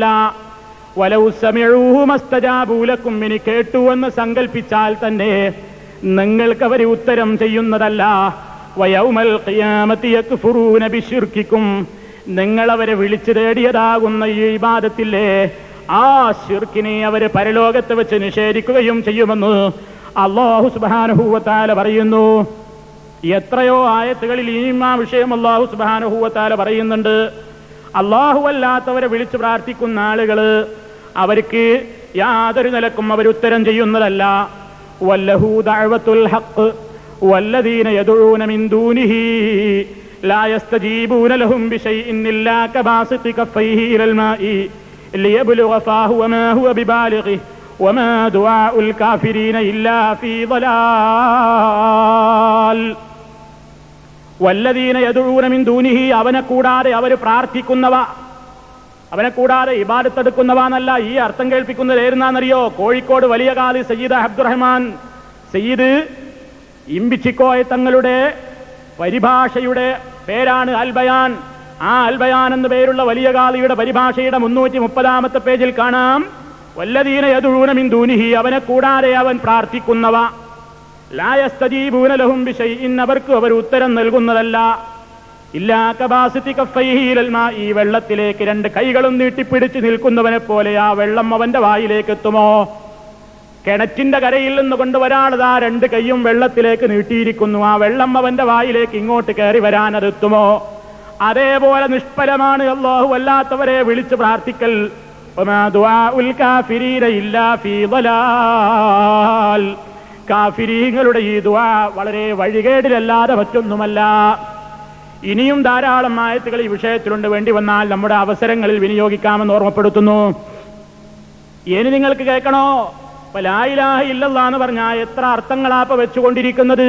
വലൗസമിഴൂഹുമസ്തജാബൂലക്കും ഇനി കേട്ടു എന്ന് സങ്കല്പിച്ചാൽ തന്നെ നിങ്ങൾക്ക് അവർ ഉത്തരം ചെയ്യുന്നതല്ല വയൗമൽ ഖിയാമത്തി യക്ഫുറൂന ബിശിർക്കിക്കും നിങ്ങൾ അവരെ വിളിച്ചു തേടിയതാകുന്ന ഈ ഇബാദത്തില്ലേ ആ ശിർക്കിനെ അവര് പരലോകത്ത് വെച്ച് നിഷേധിക്കുകയും ചെയ്യുമെന്ന് അള്ളാഹു സുബാനുഭൂവത്താല പറയുന്നു എത്രയോ ആയത്തുകളിൽ ഇനിയും ആ വിഷയം അള്ളാഹു സുബാനുഭൂവത്താല പറയുന്നുണ്ട് അള്ളാഹു അല്ലാത്തവരെ വിളിച്ചു പ്രാർത്ഥിക്കുന്ന ആളുകള് അവർക്ക് യാതൊരു നിലക്കും അവരുത്തരം ചെയ്യുന്നതല്ല വല്ലഹൂ ദഅവത്തുൽ ഹഖ് والذين يدعون من دونه لا يستجيبون لهم بشيء إلا كباسط كفيه إلى الماء ليبلغ فاه وما هو ببالغه وما دعاء الكافرين إلا في ضلال വല്ലതീന യദുഴൂന മിൻ ദൂനിഹി അവനെ കൂടാതെ അവർ പ്രാർത്ഥിക്കുന്നവ അവനെ കൂടാതെ ഇബാദത്തെടുക്കുന്നവ എന്നല്ല ഈ അർത്ഥം കേൾപ്പിക്കുന്നത് ഏരുന്നാന്നറിയോ കോഴിക്കോട് വലിയ കാലി സയ്യിദ് അബ്ദുറഹ്മാൻ സയ്യിദ് ഇമ്പിച്ചിക്കോയ തങ്ങളുടെ പരിഭാഷയുടെ പേരാണ് അൽബയാൻ ആ അൽബയാൻ എന്ന പേരുള്ള വലിയ കാലിയുടെ പരിഭാഷയുടെ മുന്നൂറ്റി മുപ്പതാമത്തെ പേജിൽ കാണാം വല്ലതീന യദുഴൂന മിൻ ദൂനിഹി അവനെ കൂടാതെ അവൻ പ്രാർത്ഥിക്കുന്നവ ലായസ്തജീബൂനലഹും ബിശൈഇൻ അവർക്ക് അവർ ഉത്തരം നൽകുന്നതല്ല ഇല്ലാ കബാസിത്തി കഫൈഹീലൽമാ ഈ വെള്ളത്തിലേക്ക് രണ്ട് കൈകളും നീട്ടിപ്പിടിച്ച് നിൽക്കുന്നവനെ പോലെ ആ വെള്ളം അവന്റെ വായിലേക്ക് എത്തുമോ കിണറ്റിന്റെ കരയിൽ നിന്ന് കൊണ്ടുവരാണത് ആ രണ്ട് കൈയും വെള്ളത്തിലേക്ക് നീട്ടിയിരിക്കുന്നു ആ വെള്ളം അവന്റെ വായിലേക്ക് ഇങ്ങോട്ട് കയറി വരാൻ അതെത്തുമോ അതേപോലെ നിഷ്ഫലമാണ് അള്ളാഹു അല്ലാത്തവരെ വിളിച്ച് പ്രാർത്ഥിക്കൽ وما دعاء الكافرين إلا في ضلال കാഫിരീങ്ങളുടെ ഈ ദുആ വളരെ വഴികേടിലല്ലാതെ മറ്റൊന്നുമല്ല ഇനിയും ധാരാളം ആയത്തുകൾ ഈ വിഷയത്തിലുണ്ട് വേണ്ടി വന്നാൽ നമ്മുടെ അവസരങ്ങളിൽ വിനിയോഗിക്കാമെന്ന് ഓർമ്മപ്പെടുത്തുന്നു ഇനി നിങ്ങൾക്ക് കേൾക്കണോ ഇപ്പൊ ലായിലാഹ ഇല്ലല്ലാ എന്ന് പറഞ്ഞാൽ എത്ര അർത്ഥങ്ങളാപ്പ വെച്ചുകൊണ്ടിരിക്കുന്നത്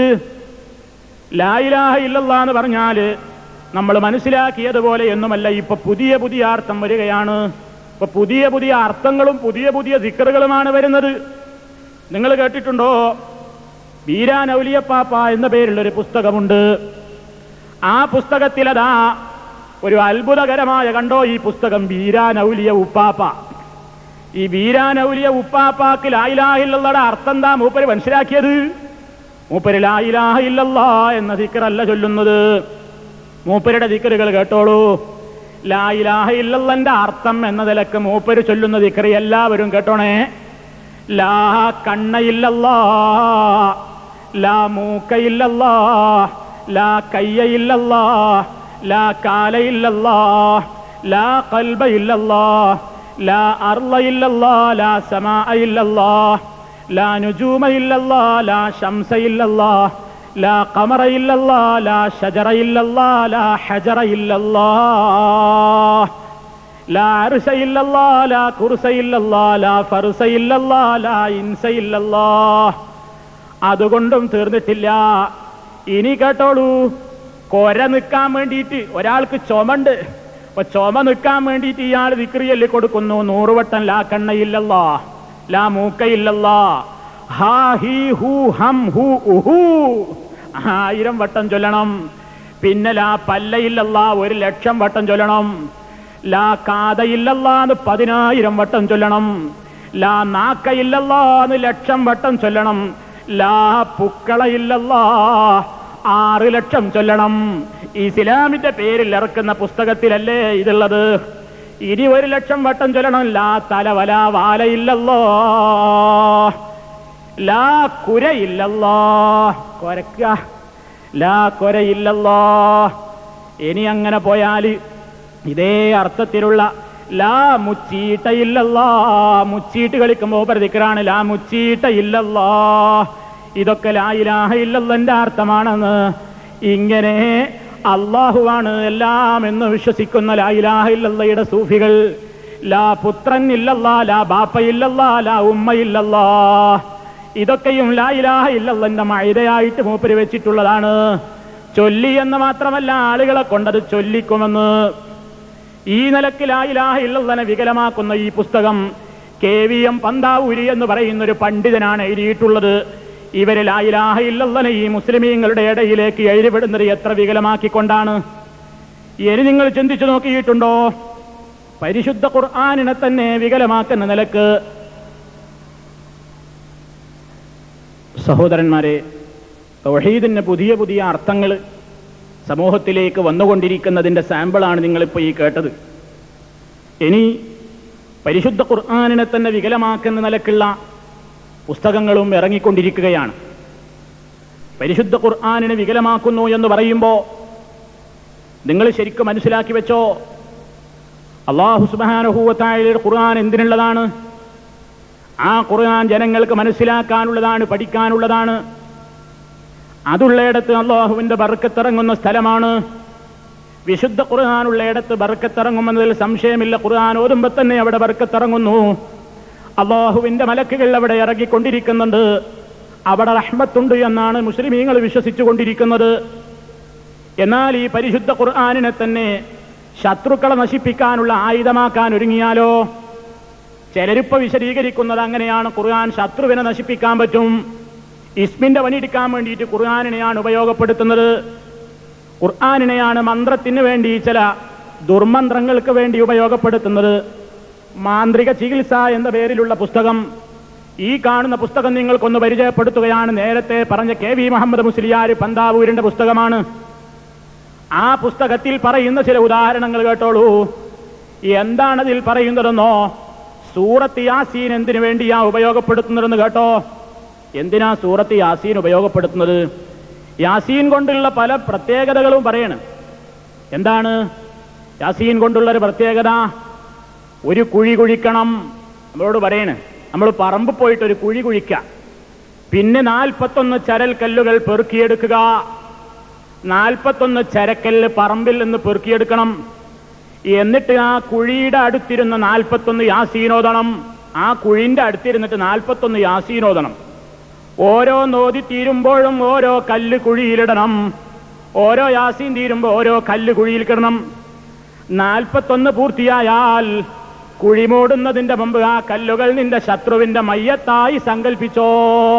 ലായിലാഹ ഇല്ലല്ലാ എന്ന് പറഞ്ഞാല് നമ്മൾ മനസ്സിലാക്കിയതുപോലെ ഒന്നുമല്ല ഇപ്പൊ പുതിയ പുതിയ അർത്ഥം വരികയാണ് ഇപ്പൊ പുതിയ പുതിയ അർത്ഥങ്ങളും പുതിയ പുതിയ ദിക്കറുകളുമാണ് വരുന്നത് നിങ്ങൾ കേട്ടിട്ടുണ്ടോ ബീരാൻ ഔലിയപ്പാപ്പ എന്ന പേരുള്ള ഒരു പുസ്തകമുണ്ട് ആ പുസ്തകത്തിൽ അതാ ഒരു അത്ഭുതകരമായ കണ്ടോ ഈ പുസ്തകം ബീരാൻ ഔലിയ ഉപ്പാപ്പ ഈ ബീരാൻ ഔലിയ ഉപ്പാപ്പാക്ക് ലായിലാഹില്ലയുടെ അർത്ഥം എന്താ മൂപ്പര് മനസ്സിലാക്കിയത് മൂപ്പര് ലായിലാഹില്ലല്ലാ എന്ന ദിക്കറല്ല ചൊല്ലുന്നത് മൂപ്പരുടെ ദിക്കറുകൾ കേട്ടോളൂ ലായിലാഹില്ലന്റെ അർത്ഥം എന്ന നിലക്ക് മൂപ്പര് ചൊല്ലുന്ന ദിക്കറി എല്ലാവരും കേട്ടോണേ ലാ കണ്ണയില്ലല്ലാ ലാ മൂക്കയില്ലല്ലാ ലാ കയ്യയില്ലല്ലാ ലാ കാലയില്ലല്ലാ ലാ കൽബയില്ലല്ലാ ലാ അർളയില്ലല്ലാ ലാ സമാഇല്ലല്ലാ ലാ നുജൂമയില്ലല്ലാ ലാ ശംസയില്ലല്ലാ ലാ ഖമറയില്ലല്ലാ ലാ ഷജറയില്ലല്ലാ ലാ ഹജറയില്ലല്ലാ ലാ അർശ ഇല്ലല്ലാ ലാ കുർസ ഇല്ലല്ലാ ലാ ഫർസ ഇല്ലല്ലാ ലാ ഇൻസ ഇല്ലല്ലാ അതുകൊണ്ടും തീർന്നിട്ടില്ല ഇനി കേട്ടോളൂ കൊര നിൽക്കാൻ വേണ്ടിയിട്ട് ഒരാൾക്ക് ചുമണ്ട് അപ്പൊ ചുമ നിൽക്കാൻ വേണ്ടിയിട്ട് ഇയാൾ വിക്രിയല് കൊടുക്കുന്നു നൂറുവട്ടം ലാ കണ്ണയില്ലല്ലാ ലാ മൂക്കയില്ലല്ലാ ഹാ ഹി ഹു ഹം ഹു ഉഹു ആയിരം വട്ടം ചൊല്ലണം പിന്നെ ലാ പല്ലയില്ലല്ലാ ഒരു ലക്ഷം വട്ടം ചൊല്ലണം ലാ കാതയില്ലല്ലാന്ന് പതിനായിരം വട്ടം ചൊല്ലണം ലാ നാക്കയില്ലല്ലാന്ന് ലക്ഷം വട്ടം ചൊല്ലണം ലാ പുക്കളയില്ലല്ലാ ആറ് ലക്ഷം ചൊല്ലണം ഇസ്ലാമിന്റെ പേരിൽ ഇറക്കുന്ന പുസ്തകത്തിലല്ലേ ഇതുള്ളത് ഇനി ഒരു ലക്ഷം വട്ടം ചൊല്ലണം ലാ തലവല വാലയില്ലല്ലോ ലാ കുരയില്ലല്ലോ കൊരക്ക ലാ കൊരയില്ലല്ലോ ഇനി അങ്ങനെ പോയാല് ഇതേ അർത്ഥത്തിലുള്ള ലാ മുച്ചീട്ടയില്ലല്ലോ മുച്ചീട്ട് കളിക്കുമ്പോ പ്രതിക്കറാണ് ലാ മുച്ചീട്ടയില്ലല്ലോ ഇതൊക്കെ ലാ ഇലാഹ ഇല്ലല്ലന്റെ അർത്ഥമാണെന്ന് ഇങ്ങനെ അള്ളാഹുവാണ് എല്ലാം എന്ന് വിശ്വസിക്കുന്ന ലാ ഇലാഹ ഇല്ലല്ലയുടെ സൂഫികൾ ലാ പുത്രൻ ഇല്ലല്ലാ ലാ ബാപ്പ ഇല്ലല്ലാ ലാ ഉമ്മ ഇല്ലല്ലാ ഇതൊക്കെയും ലാ ഇലാഹ ഇല്ലല്ലന്റെ മൈതയായിട്ട് മൂപ്പര് വെച്ചിട്ടുള്ളതാണ് ചൊല്ലി എന്ന് മാത്രമല്ല ആളുകളെ കൊണ്ടത് ചൊല്ലിക്കുമെന്ന് ഈ നിലക്ക് ലാ ഇലാഹ ഇല്ലല്ലനെ വികലമാക്കുന്ന ഈ പുസ്തകം കെ വി എം പന്താവൂരി എന്ന് പറയുന്ന ഒരു പണ്ഡിതനാണ് എഴുതിയിട്ടുള്ളത് ഇവര് ലാ ഇലാഹ ഇല്ലല്ലനെ ഈ മുസ്ലിമീങ്ങളുടെ ഇടയിലേക്ക് എഴുതിവിടുന്നത് എത്ര വികലമാക്കിക്കൊണ്ടാണ് ഇനി നിങ്ങൾ ചിന്തിച്ചു നോക്കിയിട്ടുണ്ടോ പരിശുദ്ധ ഖുർആാനിനെ തന്നെ വികലമാക്കുന്ന നിലക്ക് സഹോദരന്മാരെ തൗഹീദിന് പുതിയ പുതിയ അർത്ഥങ്ങൾ സമൂഹത്തിലേക്ക് വന്നുകൊണ്ടിരിക്കുന്നതിന്റെ സാമ്പിളാണ് നിങ്ങളിപ്പോൾ ഈ കേട്ടത് ഇനി പരിശുദ്ധ ഖുർആാനിനെ തന്നെ വികലമാക്കുന്ന നിലക്കുള്ള പുസ്തകങ്ങളും ഇറങ്ങിക്കൊണ്ടിരിക്കുകയാണ് പരിശുദ്ധ ഖുർആാനിനെ വികലമാക്കുന്നു എന്ന് പറയുമ്പോൾ നിങ്ങൾ ശരിക്കും മനസ്സിലാക്കി വെച്ചോ അള്ളാഹു സുബാനഹൂവത്തായ ഖുർആൻ എന്തിനുള്ളതാണ് ആ ഖുർആൻ ജനങ്ങൾക്ക് മനസ്സിലാക്കാനുള്ളതാണ് പഠിക്കാനുള്ളതാണ് അതുള്ളയിടത്ത് അള്ളാഹുവിന്റെ ബർക്കത്തിറങ്ങുന്ന സ്ഥലമാണ് വിശുദ്ധ ഖുർആാനുള്ളയിടത്ത് ബർക്കത്തിറങ്ങുമെന്നതിൽ സംശയമില്ല ഖുർആൻ ഓതുമ്പോ തന്നെ അവിടെ ബർക്കത്തിറങ്ങുന്നു അള്ളാഹുവിന്റെ മലക്കുകൾ അവിടെ ഇറങ്ങിക്കൊണ്ടിരിക്കുന്നുണ്ട് അവിടെ റഹ്മത്തുണ്ട് എന്നാണ് മുസ്ലിമീങ്ങൾ വിശ്വസിച്ചു കൊണ്ടിരിക്കുന്നത് എന്നാൽ ഈ പരിശുദ്ധ ഖുർആാനിനെ തന്നെ ശത്രുക്കളെ നശിപ്പിക്കാനുള്ള ആയുധമാക്കാൻ ഒരുങ്ങിയാലോ ചിലരിപ്പ വിശദീകരിക്കുന്നത് അങ്ങനെയാണ് ഖുർആൻ ശത്രുവിനെ നശിപ്പിക്കാൻ പറ്റും ഇസ്മിന്റെ പണിയെടുക്കാൻ വേണ്ടിയിട്ട് ഖുർആാനിനെയാണ് ഉപയോഗപ്പെടുത്തുന്നത് ഖുർആാനിനെയാണ് മന്ത്രത്തിന് വേണ്ടി ചില ദുർമന്ത്രങ്ങൾക്ക് വേണ്ടി ഉപയോഗപ്പെടുത്തുന്നത് മാന്ത്രിക ചികിത്സ എന്ന പേരിലുള്ള പുസ്തകം ഈ കാണുന്ന പുസ്തകം നിങ്ങൾക്കൊന്ന് പരിചയപ്പെടുത്തുകയാണ് നേരത്തെ പറഞ്ഞ കെ വി മുഹമ്മദ് മുസ്ലിയാർ പന്താവൂരിന്റെ പുസ്തകമാണ് ആ പുസ്തകത്തിൽ പറയുന്ന ചില ഉദാഹരണങ്ങൾ കേട്ടോളൂ എന്താണതിൽ പറയുന്നതെന്നോ സൂറത്ത് യാസീൻ എന്തിനു വേണ്ടിയാ ഉപയോഗപ്പെടുത്തുന്നതെന്ന് കേട്ടോ എന്തിനാ സൂറത്ത് യാസീൻ ഉപയോഗപ്പെടുത്തുന്നത് യാസീൻ കൊണ്ടുള്ള പല പ്രത്യേകതകളും പറയണം എന്താണ് യാസീൻ കൊണ്ടുള്ള ഒരു പ്രത്യേകത ഒരു കുഴി കുഴിക്കണം നമ്മളോട് പറയണ് നമ്മൾ പറമ്പ് പോയിട്ട് ഒരു കുഴി കുഴിക്കുക പിന്നെ നാൽപ്പത്തൊന്ന് ചരൽ കല്ലുകൾ പെറുക്കിയെടുക്കുക നാൽപ്പത്തൊന്ന് ചരക്കല്ല് പറമ്പിൽ നിന്ന് പെറുക്കിയെടുക്കണം എന്നിട്ട് ആ കുഴിയുടെ അടുത്തിരുന്ന നാൽപ്പത്തൊന്ന് യാസീനോദണം ആ കുഴിന്റെ അടുത്തിരുന്നിട്ട് നാൽപ്പത്തൊന്ന് യാസീനോദണം ഓരോ നോതി തീരുമ്പോഴും ഓരോ കല്ല് കുഴിയിലിടണം ഓരോ യാസീൻ തീരുമ്പോ ഓരോ കല്ല് കുഴിയിൽ കിടണം നാൽപ്പത്തൊന്ന് പൂർത്തിയായാൽ കുഴി മൂടുന്നതിന്റെ മുമ്പ് ആ കല്ലുകൾ നിന്റെ ശത്രുവിന്റെ മയ്യത്തായി സങ്കല്പിച്ചോ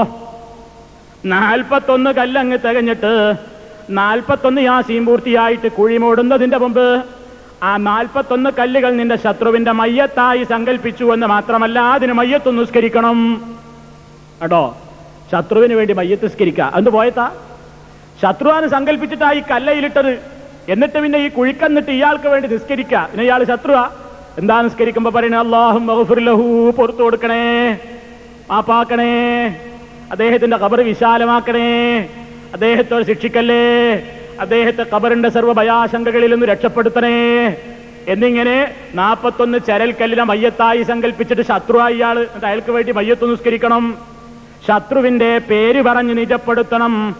നാൽപ്പത്തൊന്ന് കല്ലങ്ങ് തികഞ്ഞിട്ട് നാൽപ്പത്തൊന്ന് യാസീൻ പൂർത്തിയായിട്ട് കുഴി മൂടുന്നതിന്റെ മുമ്പ് ആ നാൽപ്പത്തൊന്ന് കല്ലുകൾ നിന്റെ ശത്രുവിന്റെ മയ്യത്തായി സങ്കല്പിച്ചു എന്ന് മാത്രമല്ല അതിന് മയ്യത്ത് നിസ്കരിക്കണം കേട്ടോ ശത്രുവിന് വേണ്ടി മയ്യത്ത് നിസ്കരിക്കുക അത് പോയത്താ ശത്രുവാന് സങ്കല്പിച്ചിട്ടാ ഈ കല്ലയിലിട്ടത് എന്നിട്ട് പിന്നെ ഈ കുഴിക്കന്നിട്ട് ഇയാൾക്ക് വേണ്ടി നിസ്കരിക്കുക പിന്നെ ഇയാൾ ശത്രുവാ എന്താ നിസ്കരിക്കുമ്പോ പറയുന്നത് അള്ളാഹും ലഹു പുറത്തു കൊടുക്കണേ മാപ്പാക്കണേ അദ്ദേഹത്തിന്റെ കബർ വിശാലമാക്കണേ അദ്ദേഹത്തെ ശിക്ഷിക്കല്ലേ അദ്ദേഹത്തെ കബറിന്റെ സർവ്വ ഭയാശങ്കകളിൽ നിന്ന് രക്ഷപ്പെടുത്തണേ എന്നിങ്ങനെ നാൽപ്പത്തൊന്ന് ചരൽക്കല്ലിനെ മയ്യത്തായി സങ്കല്പിച്ചിട്ട് ശത്രുവായി ഇയാൾ എന്നിട്ട് അയാൾക്ക് വേണ്ടി മയ്യത്ത് നിസ്കരിക്കണം ശത്രുവിന്റെ പേര് പറഞ്ഞ് നിജപ്പെടുത്തണം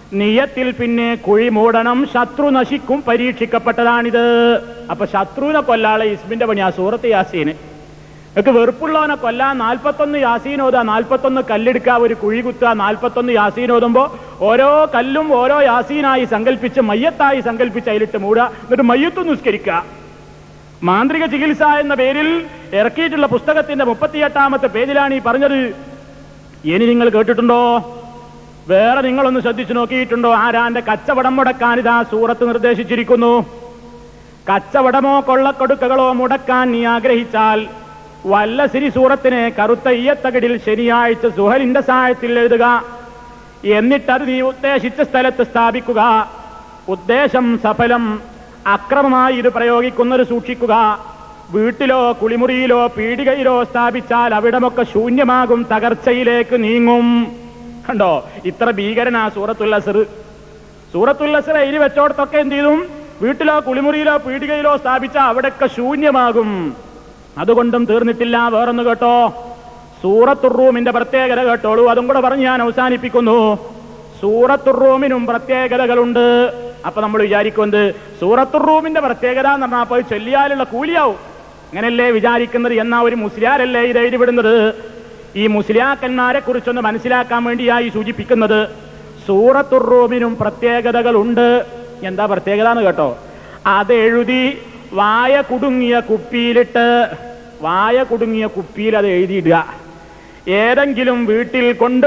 നിയത്തിൽ പിന്നെ കുഴി മൂടണം ശത്രു നശിക്കും പരീക്ഷിക്കപ്പെട്ടതാണിത് അപ്പൊ ശത്രുവിനെ കൊല്ലാളെ ഇസ്മിന്റെ പണി ആ സൂറത്ത് യാസീന് നിങ്ങൾക്ക് വെറുപ്പുള്ളവനെ കൊല്ലാൻ നാൽപ്പത്തൊന്ന് യാസീൻ ഓതാ നാൽപ്പത്തൊന്ന് കല്ലെടുക്കുക ഒരു കുഴി കുത്തുക നാൽപ്പത്തൊന്ന് യാസീൻ ഓതുമ്പോ ഓരോ കല്ലും ഓരോ യാസീനായി സങ്കല്പിച്ച് മയ്യത്തായി സങ്കല്പിച്ച് അതിലിട്ട് മൂടുക എന്നിട്ട് മയ്യത്ത് നിസ്കരിക്കുക മാന്ത്രിക ചികിത്സ എന്ന പേരിൽ ഇറക്കിയിട്ടുള്ള പുസ്തകത്തിന്റെ മുപ്പത്തിയെട്ടാമത്തെ പേജിലാണ് ഈ പറഞ്ഞത് ഇനി നിങ്ങൾ കേട്ടിട്ടുണ്ടോ വേറെ നിങ്ങളൊന്ന് ശ്രദ്ധിച്ചു നോക്കിയിട്ടുണ്ടോ ആരാന്റെ കച്ചവടം മുടക്കാൻ ഇതാ സൂറത്ത് നിർദ്ദേശിച്ചിരിക്കുന്നു കച്ചവടമോ കൊള്ളക്കൊടുക്കകളോ മുടക്കാൻ നീ ആഗ്രഹിച്ചാൽ വല്ല സിരി സൂറത്തിനെ കറുത്ത ഈയത്തകടിൽ ശനിയാഴ്ച സുഹലിന്റെ സഹായത്തിൽ എഴുതുക എന്നിട്ടത് നീ ഉദ്ദേശിച്ച സ്ഥലത്ത് സ്ഥാപിക്കുക ഉദ്ദേശം സഫലം അക്രമമായി ഇത് പ്രയോഗിക്കുന്നത് സൂക്ഷിക്കുക വീട്ടിലോ കുളിമുറിയിലോ പീടികയിലോ സ്ഥാപിച്ചാൽ അവിടമൊക്കെ ശൂന്യമാകും തകർച്ചയിലേക്ക് നീങ്ങും കണ്ടോ ഇത്ര ഭീകരനാ സൂറത്തുൽ അസർ സൂറത്തുൽ അസർ എഴുതി വെച്ചോടത്തൊക്കെ എന്ത് ചെയ്തും വീട്ടിലോ കുളിമുറിയിലോ പീടികയിലോ സ്ഥാപിച്ച അവിടെയൊക്കെ ശൂന്യമാകും അതുകൊണ്ടും തീർന്നിട്ടില്ല വേറൊന്ന് കേട്ടോ സൂറത്തുറൂമിന്റെ പ്രത്യേകത കേട്ടോളൂ അതും കൂടെ പറഞ്ഞ് ഞാൻ അവസാനിപ്പിക്കുന്നു സൂറത്തുറൂമിനും പ്രത്യേകതകളുണ്ട് അപ്പൊ നമ്മൾ വിചാരിക്കുന്നത് സൂറത്തുറൂമിന്റെ പ്രത്യേകത എന്ന് പറഞ്ഞാൽ അപ്പൊ ചൊല്ലിയാലുള്ള കൂലിയാവും അങ്ങനല്ലേ വിചാരിക്കുന്നത് എന്നാ ഒരു മുസ്ലിയാരല്ലേ ഇത് എഴുതിവിടുന്നത് ഈ മുസ്ലിയാക്കന്മാരെ കുറിച്ചൊന്ന് മനസ്സിലാക്കാൻ വേണ്ടിയായി സൂചിപ്പിക്കുന്നത് സൂറത്തുറൂമിനും പ്രത്യേകതകളുണ്ട് എന്താ പ്രത്യേകത എന്ന് കേട്ടോ അത് എഴുതി വായ കുടുങ്ങിയ കുപ്പിയിലിട്ട് വായ കുടുങ്ങിയ കുപ്പിയിൽ അത് എഴുതിയിടുക ഏതെങ്കിലും വീട്ടിൽ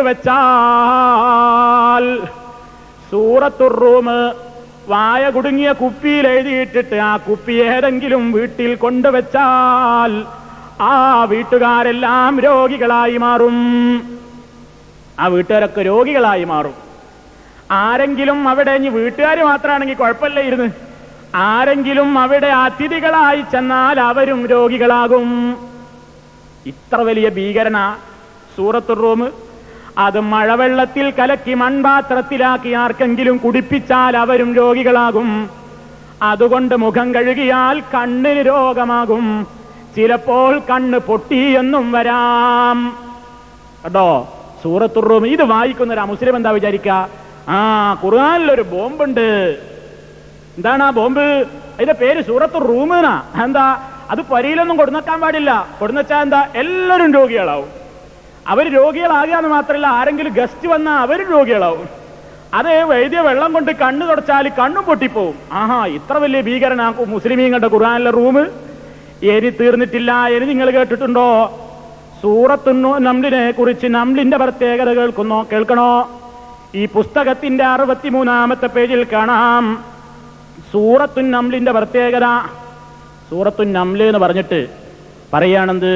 കൊണ്ടുവച്ചാൽ സൂറത്തുറൂം വായ കുടുങ്ങിയ കുപ്പിയിൽ എഴുതിയിട്ടിട്ട് ആ കുപ്പി ഏതെങ്കിലും വീട്ടിൽ കൊണ്ടുവച്ചാൽ ആ വീട്ടുകാരെല്ലാം രോഗികളായി മാറും ആ വീട്ടുകാരൊക്കെ രോഗികളായി മാറും ആരെങ്കിലും അവിടെ ഇനി വീട്ടുകാർ മാത്രമാണെങ്കിൽ കുഴപ്പമില്ല ഇരുന്ന് ആരെങ്കിലും അവിടെ അതിഥികളായി ചെന്നാൽ അവരും രോഗികളാകും ഇത്ര വലിയ ഭീകരന സൂറത്തുറൂം അത് മഴവെള്ളത്തിൽ കലക്കി മൺപാത്രത്തിലാക്കി ആർക്കെങ്കിലും കുടിപ്പിച്ചാൽ അവരും രോഗികളാകും അതുകൊണ്ട് മുഖം കഴുകിയാൽ കണ്ണിന് രോഗമാകും ചിലപ്പോൾ കണ്ണ് പൊട്ടി എന്നും വരാം കേട്ടോ സൂറത്തുറൂം ഇത് വായിക്കുന്ന ഒരു മുസ്ലിം എന്താ വിചാരിക്ക ആ ഖുർആനിലൊരു ബോംബുണ്ട് എന്താണ് ആ ബോംബ് അതിന്റെ പേര് സൂറത്ത് റൂമെന്നാ എന്താ അത് പരിയിലൊന്നും കൊടുന്നക്കാൻ പാടില്ല കൊടുന്നച്ചാ എന്താ എല്ലാവരും രോഗികളാവും അവർ രോഗികളാകുക എന്ന് മാത്രമല്ല ആരെങ്കിലും ഗസ്റ്റ് വന്നാൽ അവരും രോഗികളാവും അത് വൈദ്യ വെള്ളം കൊണ്ട് കണ്ണ് തുടച്ചാൽ കണ്ണും പൊട്ടിപ്പോവും ആഹാ ഇത്ര വലിയ ഭീകരനാക്കും മുസ്ലിമീങ്ങളുടെ ഖുർആനിലെ റൂം ഇനി തീർന്നിട്ടില്ല ഇനി നിങ്ങൾ കേട്ടിട്ടുണ്ടോ സൂറത്തുന്നു നംലിനെ കുറിച്ച് നംലിന്റെ പ്രത്യേകത കേൾക്കുന്നോ കേൾക്കണോ ഈ പുസ്തകത്തിന്റെ അറുപത്തിമൂന്നാമത്തെ പേജിൽ കാണാം സൂറത്തുൻ നംലിന്റെ പ്രത്യേകത സൂറത്തുൻ നംല് എന്ന് പറഞ്ഞിട്ട് പറയാണെന്ത്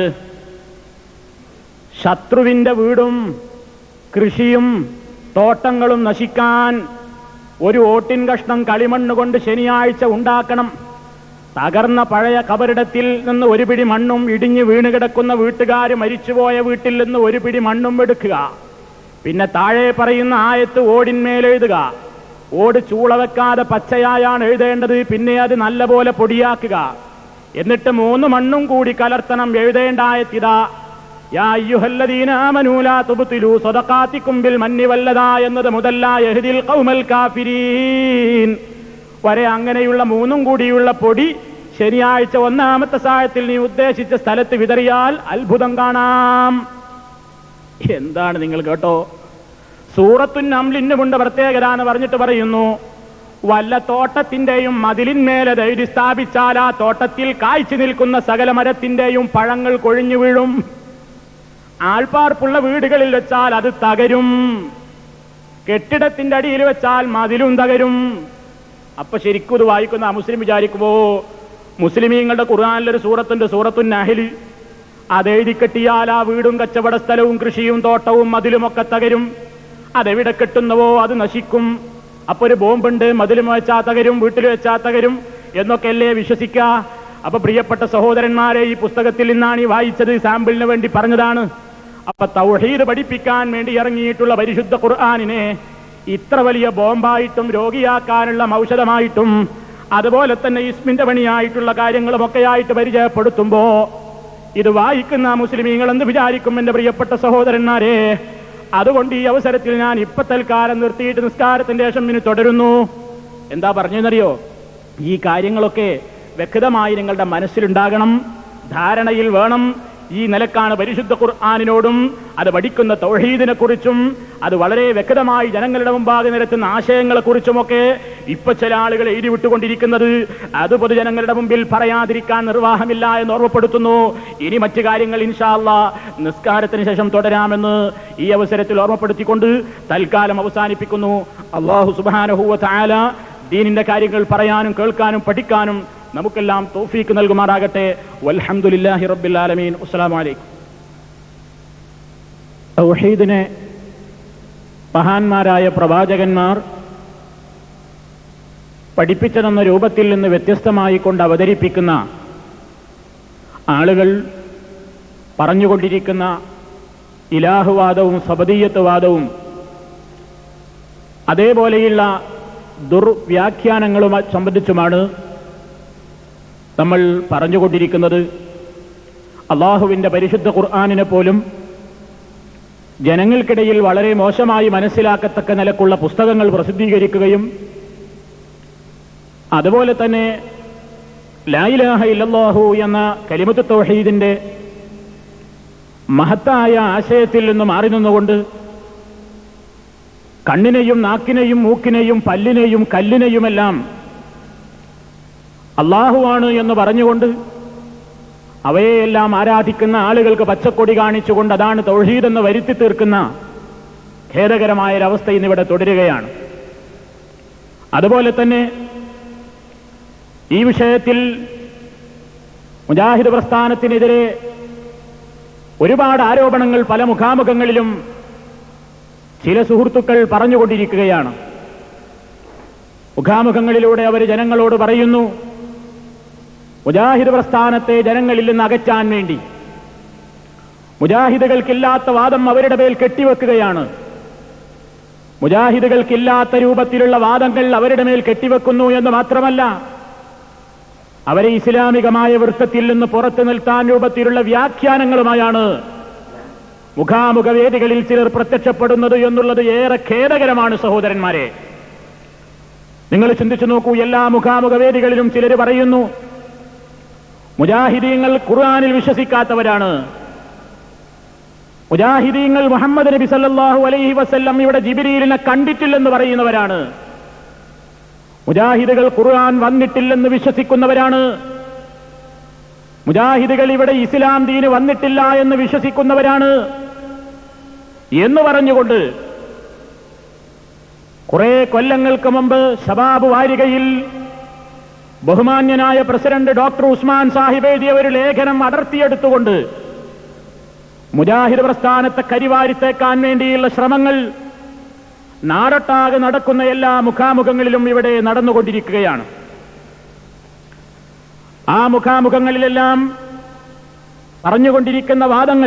ശത്രുവിന്റെ വീടും കൃഷിയും തോട്ടങ്ങളും നശിക്കാൻ ഒരു ഓട്ടിൻ കഷ്ണം കളിമണ്ണ് കൊണ്ട് ശനിയാഴ്ച ഉണ്ടാക്കണം തകർന്ന പഴയ കബറിടത്തിൽ നിന്ന് ഒരു പിടി മണ്ണും ഇടിഞ്ഞു വീണ് കിടക്കുന്ന വീട്ടുകാർ മരിച്ചുപോയ വീട്ടിൽ നിന്ന് ഒരു പിടി മണ്ണും എടുക്കുക പിന്നെ താഴെ പറയുന്ന ആയത്ത് ഓടിന്മേലെഴുതുക ഓട് ചൂള വെക്കാതെ പച്ചയായാണ് എഴുതേണ്ടത് പിന്നെ അത് നല്ലപോലെ പൊടിയാക്കുക എന്നിട്ട് മൂന്ന് മണ്ണും കൂടി കലർത്തണം എഴുതേണ്ട ആയത്തിതാ യാ അയ്യുഹല്ലദീന ആമനൂ ലാ തുബ്തിലൂ സ്വദഖാത്തിക്കും ബിൽ മന്നി വല്ലദാ എന്നത് മുതല്ല യഹ്ദിൽ ഖൗമൽ കാഫിരീൻ വരെ അങ്ങനെയുള്ള മൂന്നും കൂടിയുള്ള പൊടി ശനിയാഴ്ച ഒന്നാമത്തെ സായത്തിൽ നീ ഉദ്ദേശിച്ച സ്ഥലത്ത് വിതറിയാൽ അത്ഭുതം കാണാം എന്താണ് നിങ്ങൾ കേട്ടോ സൂറത്തുൻ അംലിന്നുമുണ്ട് പ്രത്യേകത എന്ന് പറഞ്ഞിട്ട് പറയുന്നു വല്ല തോട്ടത്തിന്റെയും മതിലിന്മേലെ ധൈര്യം സ്ഥാപിച്ചാൽ ആ തോട്ടത്തിൽ കായ്ച്ചു നിൽക്കുന്ന സകല മരത്തിന്റെയും പഴങ്ങൾ കൊഴിഞ്ഞു വീഴും ആൾപ്പാർപ്പുള്ള വീടുകളിൽ വെച്ചാൽ അത് തകരും കെട്ടിടത്തിന്റെ അടിയിൽ വെച്ചാൽ മതിലും തകരും അപ്പൊ ശരിക്കും ഇത് വായിക്കുന്ന ആ മുസ്ലിം വിചാരിക്കുമ്പോ മുസ്ലിമീങ്ങളുടെ ഖുർആാനിലൊരു സൂറത്തുണ്ട് സൂറത്തുൻ നഹലി അതെഴുതി കെട്ടിയാൽ ആ വീടും കച്ചവട സ്ഥലവും കൃഷിയും തോട്ടവും മതിലുമൊക്കെ തകരും അതെവിടെ കെട്ടുന്നുവോ അത് നശിക്കും അപ്പൊ ഒരു ബോംബുണ്ട് മതിലും വെച്ചാ തകരും വീട്ടിൽ വെച്ചാ തകരും എന്നൊക്കെ അല്ലേ വിശ്വസിക്ക അപ്പൊ പ്രിയപ്പെട്ട സഹോദരന്മാരെ ഈ പുസ്തകത്തിൽ നിന്നാണ് ഈ വായിച്ചത് സാമ്പിളിന് വേണ്ടി പറഞ്ഞതാണ് അപ്പൊ തൗഹീദ് പഠിപ്പിക്കാൻ വേണ്ടി ഇറങ്ങിയിട്ടുള്ള പരിശുദ്ധ ഖുർആാനിനെ ഇത്ര വലിയ ബോംബായിട്ടും രോഗിയാക്കാനുള്ള ഔഷധമായിട്ടും അതുപോലെ തന്നെ ഇസ്മിന്റെ പണിയായിട്ടുള്ള കാര്യങ്ങളുമൊക്കെയായിട്ട് പരിചയപ്പെടുത്തുമ്പോ ഇത് വായിക്കുന്ന മുസ്ലിമീങ്ങൾ എന്ന് വിചാരിക്കും എന്റെ പ്രിയപ്പെട്ട സഹോദരന്മാരെ അതുകൊണ്ട് ഈ അവസരത്തിൽ ഞാൻ ഇപ്പൊ തൽക്കാലം നിർത്തിയിട്ട് നിസ്കാരത്തിന്റെ ശേഷം ഇനി തുടരുന്നു എന്താ പറഞ്ഞെന്നറിയോ ഈ കാര്യങ്ങളൊക്കെ വ്യക്തമായി നിങ്ങളുടെ മനസ്സിലുണ്ടാകണം ധാരണയിൽ വേണം ഈ നിലക്കാണ് പരിശുദ്ധ ഖുർആാനിനോടും അത് പഠിക്കുന്ന തൗഹീദിനെ കുറിച്ചും അത് വളരെ വ്യക്തമായി ജനങ്ങളുടെ മുമ്പാകെ നിരത്തുന്ന ആശയങ്ങളെ കുറിച്ചുമൊക്കെ ഇപ്പൊ ചില ആളുകൾ എഴുതി വിട്ടുകൊണ്ടിരിക്കുന്നത് അത് പൊതുജനങ്ങളുടെ മുമ്പിൽ പറയാതിരിക്കാൻ നിർവാഹമില്ല എന്ന് ഓർമ്മപ്പെടുത്തുന്നു ഇനി മറ്റു കാര്യങ്ങൾ ഇൻഷാല്ല നിസ്കാരത്തിന് ശേഷം തുടരാമെന്ന് ഈ അവസരത്തിൽ ഓർമ്മപ്പെടുത്തിക്കൊണ്ട് തൽക്കാലം അവസാനിപ്പിക്കുന്നു അള്ളാഹു സുബാനഹുവ താല ദീനിന്റെ കാര്യങ്ങൾ പറയാനും കേൾക്കാനും പഠിക്കാനും നമുക്കെല്ലാം തോഫീക്ക് നൽകുമാറാകട്ടെ വൽഹംദുലില്ലാഹി റബ്ബിൽ ആലമീൻ അസ്സലാമു അലൈക്കും തൗഹീദിനെ മഹാന്മാരായ പ്രവാചകന്മാർ പഠിപ്പിച്ചതെന്ന രൂപത്തിൽ നിന്ന് വ്യത്യസ്തമായി കൊണ്ട് അവതരിപ്പിക്കുന്ന ആളുകൾ പറഞ്ഞുകൊണ്ടിരിക്കുന്ന ഇലാഹുവാദവും സബദീയത്വവാദവും അതേപോലെയുള്ള ദുർവ്യാഖ്യാനങ്ങളും സംബന്ധിച്ചുമാണ് നമ്മൾ പറഞ്ഞുകൊണ്ടിരിക്കുന്നത് അള്ളാഹുവിന്റെ പരിശുദ്ധ ഖുർആാനിനെ പോലും ജനങ്ങൾക്കിടയിൽ വളരെ മോശമായി മനസ്സിലാക്കത്തക്ക നിലക്കുള്ള പുസ്തകങ്ങൾ പ്രസിദ്ധീകരിക്കുകയും അതുപോലെ തന്നെ ലായിലാഹ ഇല്ലല്ലാഹു എന്ന കലിമത്ത് തൗഹീദിന്റെ മഹത്തായ ആശയത്തിൽ നിന്ന് മാറി നിന്നുകൊണ്ട് കണ്ണിനെയും നാക്കിനെയും മൂക്കിനെയും പല്ലിനെയും കല്ലിനെയുമെല്ലാം അള്ളാഹുവാണ് എന്ന് പറഞ്ഞുകൊണ്ട് അവയെയെല്ലാം ആരാധിക്കുന്ന ആളുകൾക്ക് പച്ചക്കൊടി കാണിച്ചുകൊണ്ട് അതാണ് തൗഹീദ് വരുത്തി തീർക്കുന്ന ഖേദകരമായ ഒരവസ്ഥ ഇന്നിവിടെ തുടരുകയാണ് അതുപോലെ തന്നെ ഈ വിഷയത്തിൽ മുജാഹിദ് പ്രസ്ഥാനത്തിനെതിരെ ഒരുപാട് ആരോപണങ്ങൾ പല മുഖാമുഖങ്ങളിലും ചില സുഹൃത്തുക്കൾ പറഞ്ഞുകൊണ്ടിരിക്കുകയാണ് മുഖാമുഖങ്ങളിലൂടെ അവർ ജനങ്ങളോട് പറയുന്നു മുജാഹിദ് പ്രസ്ഥാനത്തെ ജനങ്ങളിൽ നിന്ന് അകറ്റാൻ വേണ്ടി മുജാഹിദുകൾക്കില്ലാത്ത വാദം അവരുടെ മേൽ കെട്ടിവെക്കുകയാണ് മുജാഹിദുകൾക്കില്ലാത്ത രൂപത്തിലുള്ള വാദങ്ങൾ അവരുടെ മേൽ കെട്ടിവെക്കുന്നു എന്ന് മാത്രമല്ല അവരെ ഇസ്ലാമികമായ വൃത്തത്തിൽ നിന്ന് പുറത്തു നിൽത്താൻ രൂപത്തിലുള്ള വ്യാഖ്യാനങ്ങളുമായാണ് മുഖാമുഖ വേദികളിൽ ചിലർ പ്രത്യക്ഷപ്പെടുന്നത് എന്നുള്ളത് ഏറെ ഖേദകരമാണ് സഹോദരന്മാരെ നിങ്ങൾ ചിന്തിച്ചു നോക്കൂ എല്ലാ മുഖാമുഖ വേദികളിലും ചിലർ പറയുന്നു മുജാഹിദീങ്ങൾ ഖുർആാനിൽ വിശ്വസിക്കാത്തവരാണ് മുജാഹിദീങ്ങൾ മുഹമ്മദ് നബി സല്ലല്ലാഹു അലൈഹി വസല്ലം ഇവിടെ ജിബിരിയിലിനെ കണ്ടിട്ടില്ലെന്ന് പറയുന്നവരാണ് മുജാഹിദുകൾ ഖുർആൻ വന്നിട്ടില്ലെന്ന് വിശ്വസിക്കുന്നവരാണ് മുജാഹിദുകൾ ഇവിടെ ഇസ്ലാം ദീന് വന്നിട്ടില്ല എന്ന് വിശ്വസിക്കുന്നവരാണ് എന്ന് പറഞ്ഞുകൊണ്ട് കുറെ കൊല്ലങ്ങൾക്ക് മുമ്പ് ശബാബ് വാരികയിൽ ബഹുമാന്യനായ പ്രസിഡന്റ് ഡോക്ടർ ഉസ്മാൻ സാഹിബ് എഴുതിയ ഒരു ലേഖനം അടർത്തിയെടുത്തുകൊണ്ട് മുജാഹിദ് പ്രസ്ഥാനത്തെ കരിവാരിത്തേക്കാൻ വേണ്ടിയുള്ള ശ്രമങ്ങൾ നാടൊട്ടാകെ നടക്കുന്ന എല്ലാ മുഖാമുഖങ്ങളിലും ഇവിടെ നടന്നുകൊണ്ടിരിക്കുകയാണ് ആ മുഖാമുഖങ്ങളിലെല്ലാം പറഞ്ഞുകൊണ്ടിരിക്കുന്ന വാദങ്ങൾ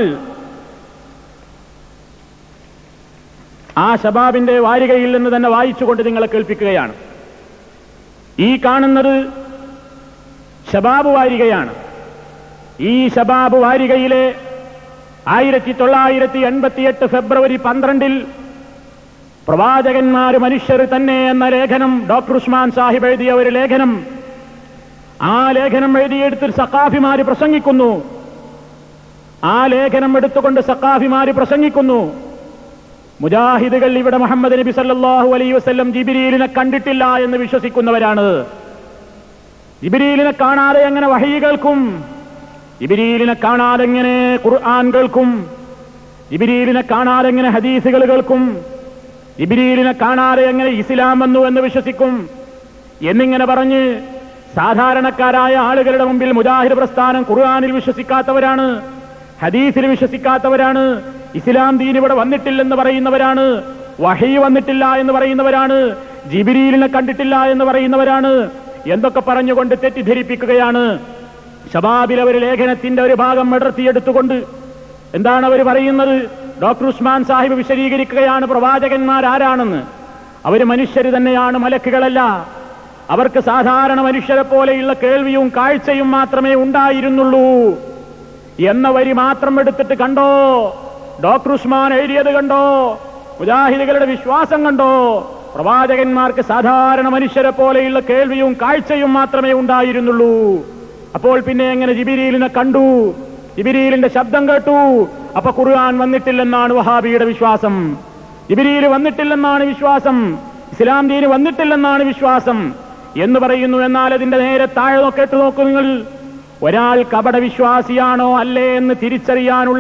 ആ ശബാബിന്റെ വാരികയിൽ നിന്ന് തന്നെ വായിച്ചുകൊണ്ട് നിങ്ങളെ കേൾപ്പിക്കുകയാണ് ഈ കാണുന്നത് ശബാബ് വാരികയാണ് ഈ ശബാബ് വാരികയിലെ ആയിരത്തി തൊള്ളായിരത്തി എൺപത്തിയെട്ട് ഫെബ്രുവരി പന്ത്രണ്ടിൽ പ്രവാചകന്മാര് മനുഷ്യർ തന്നെ എന്ന ലേഖനം ഡോക്ടർ ഉസ്മാൻ സാഹിബ് എഴുതിയ ഒരു ലേഖനം ആ ലേഖനം എഴുതിയെടുത്ത് സക്കാഫിമാര് പ്രസംഗിക്കുന്നു ആ ലേഖനം എടുത്തുകൊണ്ട് സക്കാഫിമാര് പ്രസംഗിക്കുന്നു മുജാഹിദുകൾ ഇവിടെ മുഹമ്മദ് നബി സല്ലല്ലാഹു അലൈഹി വസല്ലം ജിബിരിയിലിനെ കണ്ടിട്ടില്ല എന്ന് വിശ്വസിക്കുന്നവരാണ് ജിബിരിയിലിനെ കാണാതെ എങ്ങനെ വഹീ കേൾക്കും ജിബിരിയിലിനെ കാണാതെ എങ്ങനെ ഖുർആൻ കേൾക്കും ജിബിരിയിലിനെ കാണാതെ എങ്ങനെ ഹദീസുകൾ കേൾക്കും ജിബിരിയിലിനെ കാണാതെ എങ്ങനെ ഇസ്ലാം വന്നു എന്ന് വിശ്വസിക്കും എന്നിങ്ങനെ പറഞ്ഞ് സാധാരണക്കാരായ ആളുകളുടെ മുമ്പിൽ മുജാഹിദ് പ്രസ്ഥാനം ഖുർആാനിൽ വിശ്വസിക്കാത്തവരാണ് ഹദീസിൽ വിശ്വസിക്കാത്തവരാണ് ഇസ്ലാം ദീൻ ഇവിടെ വന്നിട്ടില്ലെന്ന് പറയുന്നവരാണ് വഹി വന്നിട്ടില്ല എന്ന് പറയുന്നവരാണ് ജിബിരിയിലിനെ കണ്ടിട്ടില്ല എന്ന് പറയുന്നവരാണ് എന്തൊക്കെ പറഞ്ഞുകൊണ്ട് തെറ്റിദ്ധരിപ്പിക്കുകയാണ് ഷബാബിൽ അവർ ലേഖനത്തിന്റെ ഒരു ഭാഗം അടർത്തിയെടുത്തുകൊണ്ട് എന്താണ് അവർ പറയുന്നത് ഡോക്ടർ ഉസ്മാൻ സാഹിബ് വിശദീകരിക്കുകയാണ് പ്രവാചകന്മാർ ആരാണെന്ന് അവർ മനുഷ്യർ തന്നെയാണ് മലക്കുകളല്ല അവർക്ക് സാധാരണ മനുഷ്യരെ പോലെയുള്ള കേൾവിയും കാഴ്ചയും മാത്രമേ ഉണ്ടായിരുന്നുള്ളൂ എന്ന വരി മാത്രം എടുത്തിട്ട് കണ്ടോ ഡോക്ടർ ഉസ്മാൻ എഴുതിയത് കണ്ടോ മുജാഹിദുകളുടെ വിശ്വാസം കണ്ടോ പ്രവാചകന്മാർക്ക് സാധാരണ മനുഷ്യരെ പോലെയുള്ള കേൾവിയും കാഴ്ചയും മാത്രമേ ഉണ്ടായിരുന്നുള്ളൂ അപ്പോൾ പിന്നെ എങ്ങനെ ജിബിരിയിലിനെ കണ്ടു ജിബിരിയിലിന്റെ ശബ്ദം കേട്ടു അപ്പൊ ഖുർആൻ വന്നിട്ടില്ലെന്നാണ് വഹാബിയുടെ വിശ്വാസം ജിബിരിയിൽ വന്നിട്ടില്ലെന്നാണ് വിശ്വാസം ഇസ്ലാം ദീന് വന്നിട്ടില്ലെന്നാണ് വിശ്വാസം എന്ന് പറയുന്നു എന്നാൽ അതിന്റെ നേരെ താഴെ നോക്കിട്ട് നോക്കൂ നിങ്ങൾ ഒരാൾ കപട വിശ്വാസിയാണോ അല്ലേ എന്ന് തിരിച്ചറിയാനുള്ള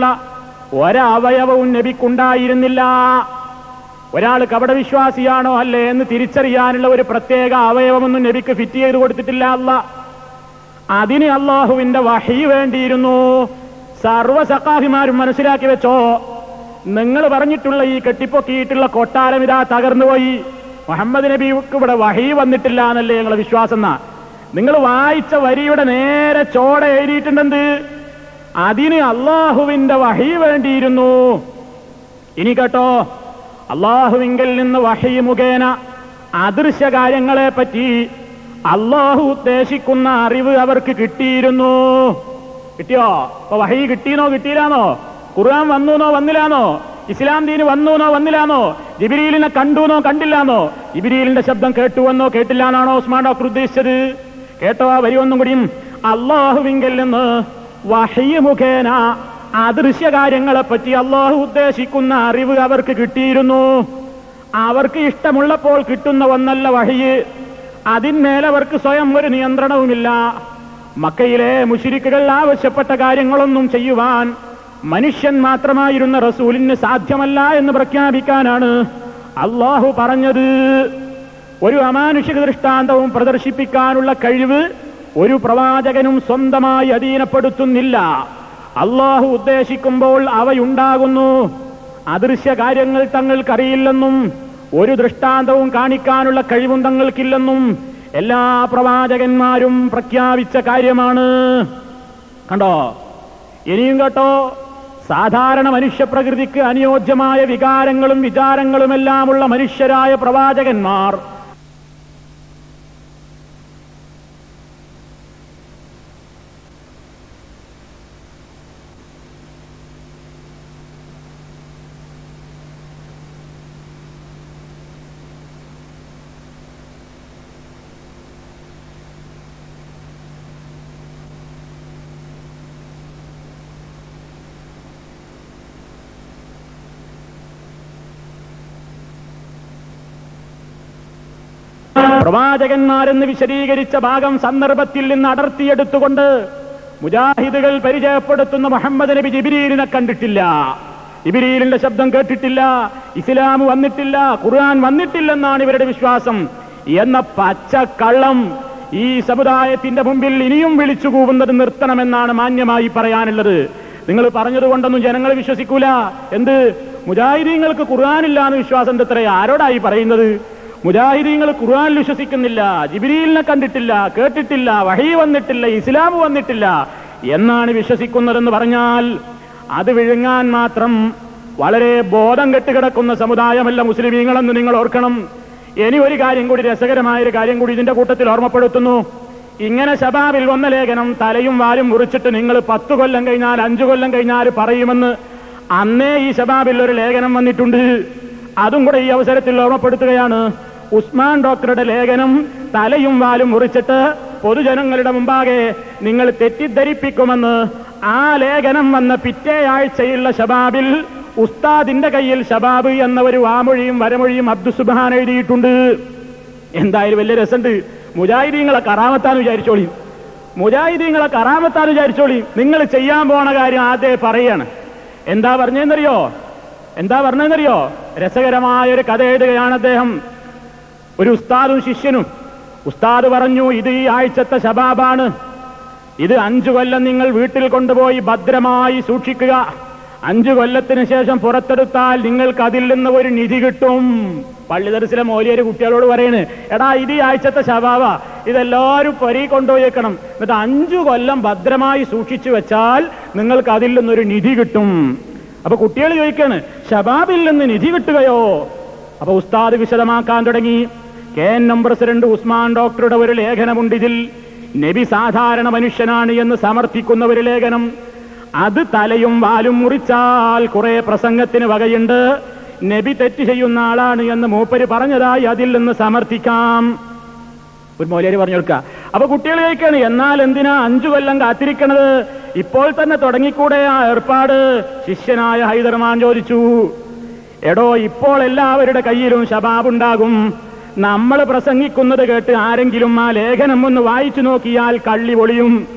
ഒരവയവവും നബിക്കുണ്ടായിരുന്നില്ല ഒരാൾ കപട വിശ്വാസിയാണോ അല്ലേ എന്ന് തിരിച്ചറിയാനുള്ള ഒരു പ്രത്യേക അവയവമൊന്നും നബിക്ക് ഫിറ്റ് ചെയ്ത് കൊടുത്തിട്ടില്ല അല്ല അതിന് അള്ളാഹുവിന്റെ വഹി വേണ്ടിയിരുന്നു സർവ സക്കാഹിമാരും മനസ്സിലാക്കി വെച്ചോ നിങ്ങൾ പറഞ്ഞിട്ടുള്ള ഈ കെട്ടിപ്പൊക്കിയിട്ടുള്ള കൊട്ടാരം ഇതാ തകർന്നുപോയി മുഹമ്മദ് നബിക്ക് ഇവിടെ വഹി വന്നിട്ടില്ല എന്നല്ലേ ഞങ്ങളെ വിശ്വാസം എന്നാ നിങ്ങൾ വായിച്ച വരിയുടെ നേരെ ചോട എഴുതിയിട്ടുണ്ടെന്ത് അതിന് അള്ളാഹുവിന്റെ വഹി വേണ്ടിയിരുന്നു ഇനി കേട്ടോ അള്ളാഹുവിങ്കിൽ നിന്ന് വഹി മുഖേന അദൃശ്യ കാര്യങ്ങളെ പറ്റി അള്ളാഹു ഉദ്ദേശിക്കുന്ന അറിവ് അവർക്ക് കിട്ടിയിരുന്നു കിട്ടിയോ അപ്പൊ വഹി കിട്ടിയെന്നോ കിട്ടിയില്ലാന്നോ ഖുർആൻ വന്നുന്നോ വന്നില്ലാന്നോ ഇസ്ലാം ദീന് വന്നുന്നോ വന്നില്ലാന്നോ ജിബിരിയിലിനെ കണ്ടുന്നോ കണ്ടില്ലാന്നോ ജിബിരിയിലിന്റെ ശബ്ദം കേട്ടുവെന്നോ കേട്ടില്ലാന്നാണോ ഉസ്മാൻ ഡോക്ടർ ഉദ്ദേശിച്ചത് കേട്ടോ ആ വരി ഒന്നും കൂടിയും അള്ളാഹുവിങ്കിൽ നിന്ന് വഹി മുഖേന അദൃശ്യ കാര്യങ്ങളെ പറ്റി അള്ളാഹു ഉദ്ദേശിക്കുന്ന അറിവ് അവർക്ക് കിട്ടിയിരുന്നു അവർക്ക് ഇഷ്ടമുള്ളപ്പോൾ കിട്ടുന്ന ഒന്നല്ല വഹിയ് അതിന്മേലവർക്ക് സ്വയം ഒരു നിയന്ത്രണവുമില്ല മക്കയിലെ മുഷിരിക്കുകൾ ആവശ്യപ്പെട്ട കാര്യങ്ങളൊന്നും ചെയ്യുവാൻ മനുഷ്യൻ മാത്രമായിരുന്ന റസൂലിന് സാധ്യമല്ല എന്ന് പ്രഖ്യാപിക്കാനാണ് അള്ളാഹു പറഞ്ഞത് ഒരു അമാനുഷിക ദൃഷ്ടാന്തവും പ്രദർശിപ്പിക്കാനുള്ള കഴിവ് ഒരു പ്രവാചകനും സ്വന്തമായി അധീനപ്പെടുത്തുന്നില്ല അള്ളാഹു ഉദ്ദേശിക്കുമ്പോൾ അവയുണ്ടാകുന്നു അദൃശ്യ കാര്യങ്ങൾ തങ്ങൾക്കറിയില്ലെന്നും ഒരു ദൃഷ്ടാന്തവും കാണിക്കാനുള്ള കഴിവും തങ്ങൾക്കില്ലെന്നും എല്ലാ പ്രവാചകന്മാരും പ്രഖ്യാപിച്ച കാര്യമാണ് കണ്ടോ ഇനിയും കേട്ടോ സാധാരണ മനുഷ്യപ്രകൃതിക്ക് അനുയോജ്യമായ വികാരങ്ങളും വിചാരങ്ങളുമെല്ലാമുള്ള മനുഷ്യരായ പ്രവാചകന്മാർ പ്രവാചകന്മാരെന്ന് വിശദീകരിച്ച ഭാഗം സന്ദർഭത്തിൽ നിന്ന് അടർത്തിയെടുത്തുകൊണ്ട് മുജാഹിദുകൾ പരിചയപ്പെടുത്തുന്ന മുഹമ്മദ് നബി ജിബിരിയിലിനെ കണ്ടിട്ടില്ല ജിബിരിയിലിന്റെ ശബ്ദം കേട്ടിട്ടില്ല ഇസ്ലാം വന്നിട്ടില്ല ഖുർആൻ വന്നിട്ടില്ലെന്നാണ് ഇവരുടെ വിശ്വാസം എന്ന പച്ചക്കള്ളം ഈ സമുദായത്തിന്റെ മുമ്പിൽ ഇനിയും വിളിച്ചു കൂവുന്നത് നിർത്തണമെന്നാണ് മാന്യമായി പറയാനുള്ളത് നിങ്ങൾ പറഞ്ഞതുകൊണ്ടൊന്നും ജനങ്ങൾ വിശ്വസിക്കൂല എന്ത് മുജാഹിദീങ്ങൾക്ക് ഖുർആാനില്ല എന്ന് വിശ്വാസം എത്ര ആരോടായി പറയുന്നത് മുജാഹിദീങ്ങൾ ഖുർആാനിൽ വിശ്വസിക്കുന്നില്ല ജിബിരിയിലിനെ കണ്ടിട്ടില്ല കേട്ടിട്ടില്ല വഹി വന്നിട്ടില്ല ഇസ്ലാം വന്നിട്ടില്ല എന്നാണ് വിശ്വസിക്കുന്നതെന്ന് പറഞ്ഞാൽ അത് വിഴുങ്ങാൻ മാത്രം വളരെ ബോധം കെട്ടുകിടക്കുന്ന സമുദായമല്ല മുസ്ലിമീങ്ങളെന്ന് നിങ്ങൾ ഓർക്കണം ഇനി ഒരു കാര്യം കൂടി രസകരമായ ഒരു കാര്യം കൂടി ഇതിന്റെ കൂട്ടത്തിൽ ഓർമ്മപ്പെടുത്തുന്നു ഇങ്ങനെ ശബാബിൽ വന്ന ലേഖനം തലയും വാലും മുറിച്ചിട്ട് നിങ്ങൾ പത്തു കൊല്ലം കഴിഞ്ഞാൽ അഞ്ചു കൊല്ലം കഴിഞ്ഞാൽ പറയുമെന്ന് അന്നേ ഈ ശബാബിൽ ഒരു ലേഖനം വന്നിട്ടുണ്ട് അതും കൂടെ ഈ അവസരത്തിൽ ഓർമ്മപ്പെടുത്തുകയാണ് ഉസ്മാൻ ഡോക്ടറുടെ ലേഖനം തലയും വാലും മുറിച്ചിട്ട് പൊതുജനങ്ങളുടെ മുമ്പാകെ നിങ്ങൾ തെറ്റിദ്ധരിപ്പിക്കുമെന്ന് ആ ലേഖനം വന്ന പിറ്റേ ആഴ്ചയുള്ള ശബാബിൽ ഉസ്താദിന്റെ കയ്യിൽ ശബാബ് എന്ന ഒരു വാമൊഴിയും വരമൊഴിയും അബ്ദുസുബാൻ എഴുതിയിട്ടുണ്ട് എന്തായാലും വലിയ രസമുണ്ട് മുജാഹിദീങ്ങളെ കറാമത്താന്ന് വിചാരിച്ചോളി മുജാഹിദീങ്ങളെ കറാമത്താന്ന് വിചാരിച്ചോളി നിങ്ങൾ ചെയ്യാൻ പോണ കാര്യം ആദ്യം പറയാണ് എന്താ പറഞ്ഞതെന്നറിയോ എന്താ പറഞ്ഞതെന്നറിയോ രസകരമായ ഒരു കഥ എഴുതുകയാണ് അദ്ദേഹം ഒരു ഉസ്താദും ശിഷ്യനും ഉസ്താദ് പറഞ്ഞു ഇത് ഈ ആഴ്ചത്തെ ശബാബാണ് ഇത് അഞ്ചു കൊല്ലം നിങ്ങൾ വീട്ടിൽ കൊണ്ടുപോയി ഭദ്രമായി സൂക്ഷിക്കുക അഞ്ചു കൊല്ലത്തിന് ശേഷം പുറത്തെടുത്താൽ നിങ്ങൾക്ക് അതിൽ നിന്ന് ഒരു നിധി കിട്ടും പള്ളി ദർശിലെ മോലിയൊരു കുട്ടികളോട് പറയണ് എടാ ഇത് ഈ ആഴ്ചത്തെ ശബാബ ഇതെല്ലാവരും പൊരി കൊണ്ടുപോയേക്കണം എന്നിട്ട് അഞ്ചു കൊല്ലം ഭദ്രമായി സൂക്ഷിച്ചു വെച്ചാൽ നിങ്ങൾക്ക് അതിൽ നിന്നൊരു നിധി കിട്ടും അപ്പൊ കുട്ടികൾ ചോദിക്കാണ് ഷബാബിൽ നിന്ന് നിധി കിട്ടുകയോ അപ്പൊ ഉസ്താദ് വിശദമാക്കാൻ തുടങ്ങി K N M president Usman ഡോക്ടറുടെ ഒരു ലേഖനമുണ്ട് ഇതിൽ നബി സാധാരണ മനുഷ്യനാണ് എന്ന് സമർത്ഥിക്കുന്ന ഒരു ലേഖനം അത് തലയും വാലും മുറിച്ചാൽ കുറെ പ്രസംഗത്തിന് വകയുണ്ട് നബി തെറ്റ് ചെയ്യുന്ന ആളാണ് എന്ന് മൂപ്പര് പറഞ്ഞതായി അതിൽ നിന്ന് സമർത്ഥിക്കാം ഒരു മൗലിയാരി പറഞ്ഞു കൊടുക്കുക അപ്പൊ കുട്ടികൾ ചോദിക്കാണ് എന്നാൽ എന്തിനാ അഞ്ചു കൊല്ലം കാത്തിരിക്കണത് ഇപ്പോൾ തന്നെ തുടങ്ങിക്കൂടെ ആ ഏർപ്പാട് ശിഷ്യനായ ഹൈദർമാൻ ചോദിച്ചു എടോ ഇപ്പോൾ എല്ലാവരുടെ കയ്യിലും ശബാബുണ്ടാകും നമ്മൾ പ്രസംഗിക്കുന്നത് കേട്ട് ആരെങ്കിലും ആ ലേഖനം ഒന്ന് വായിച്ചു നോക്കിയാൽ കള്ളി പൊളിയും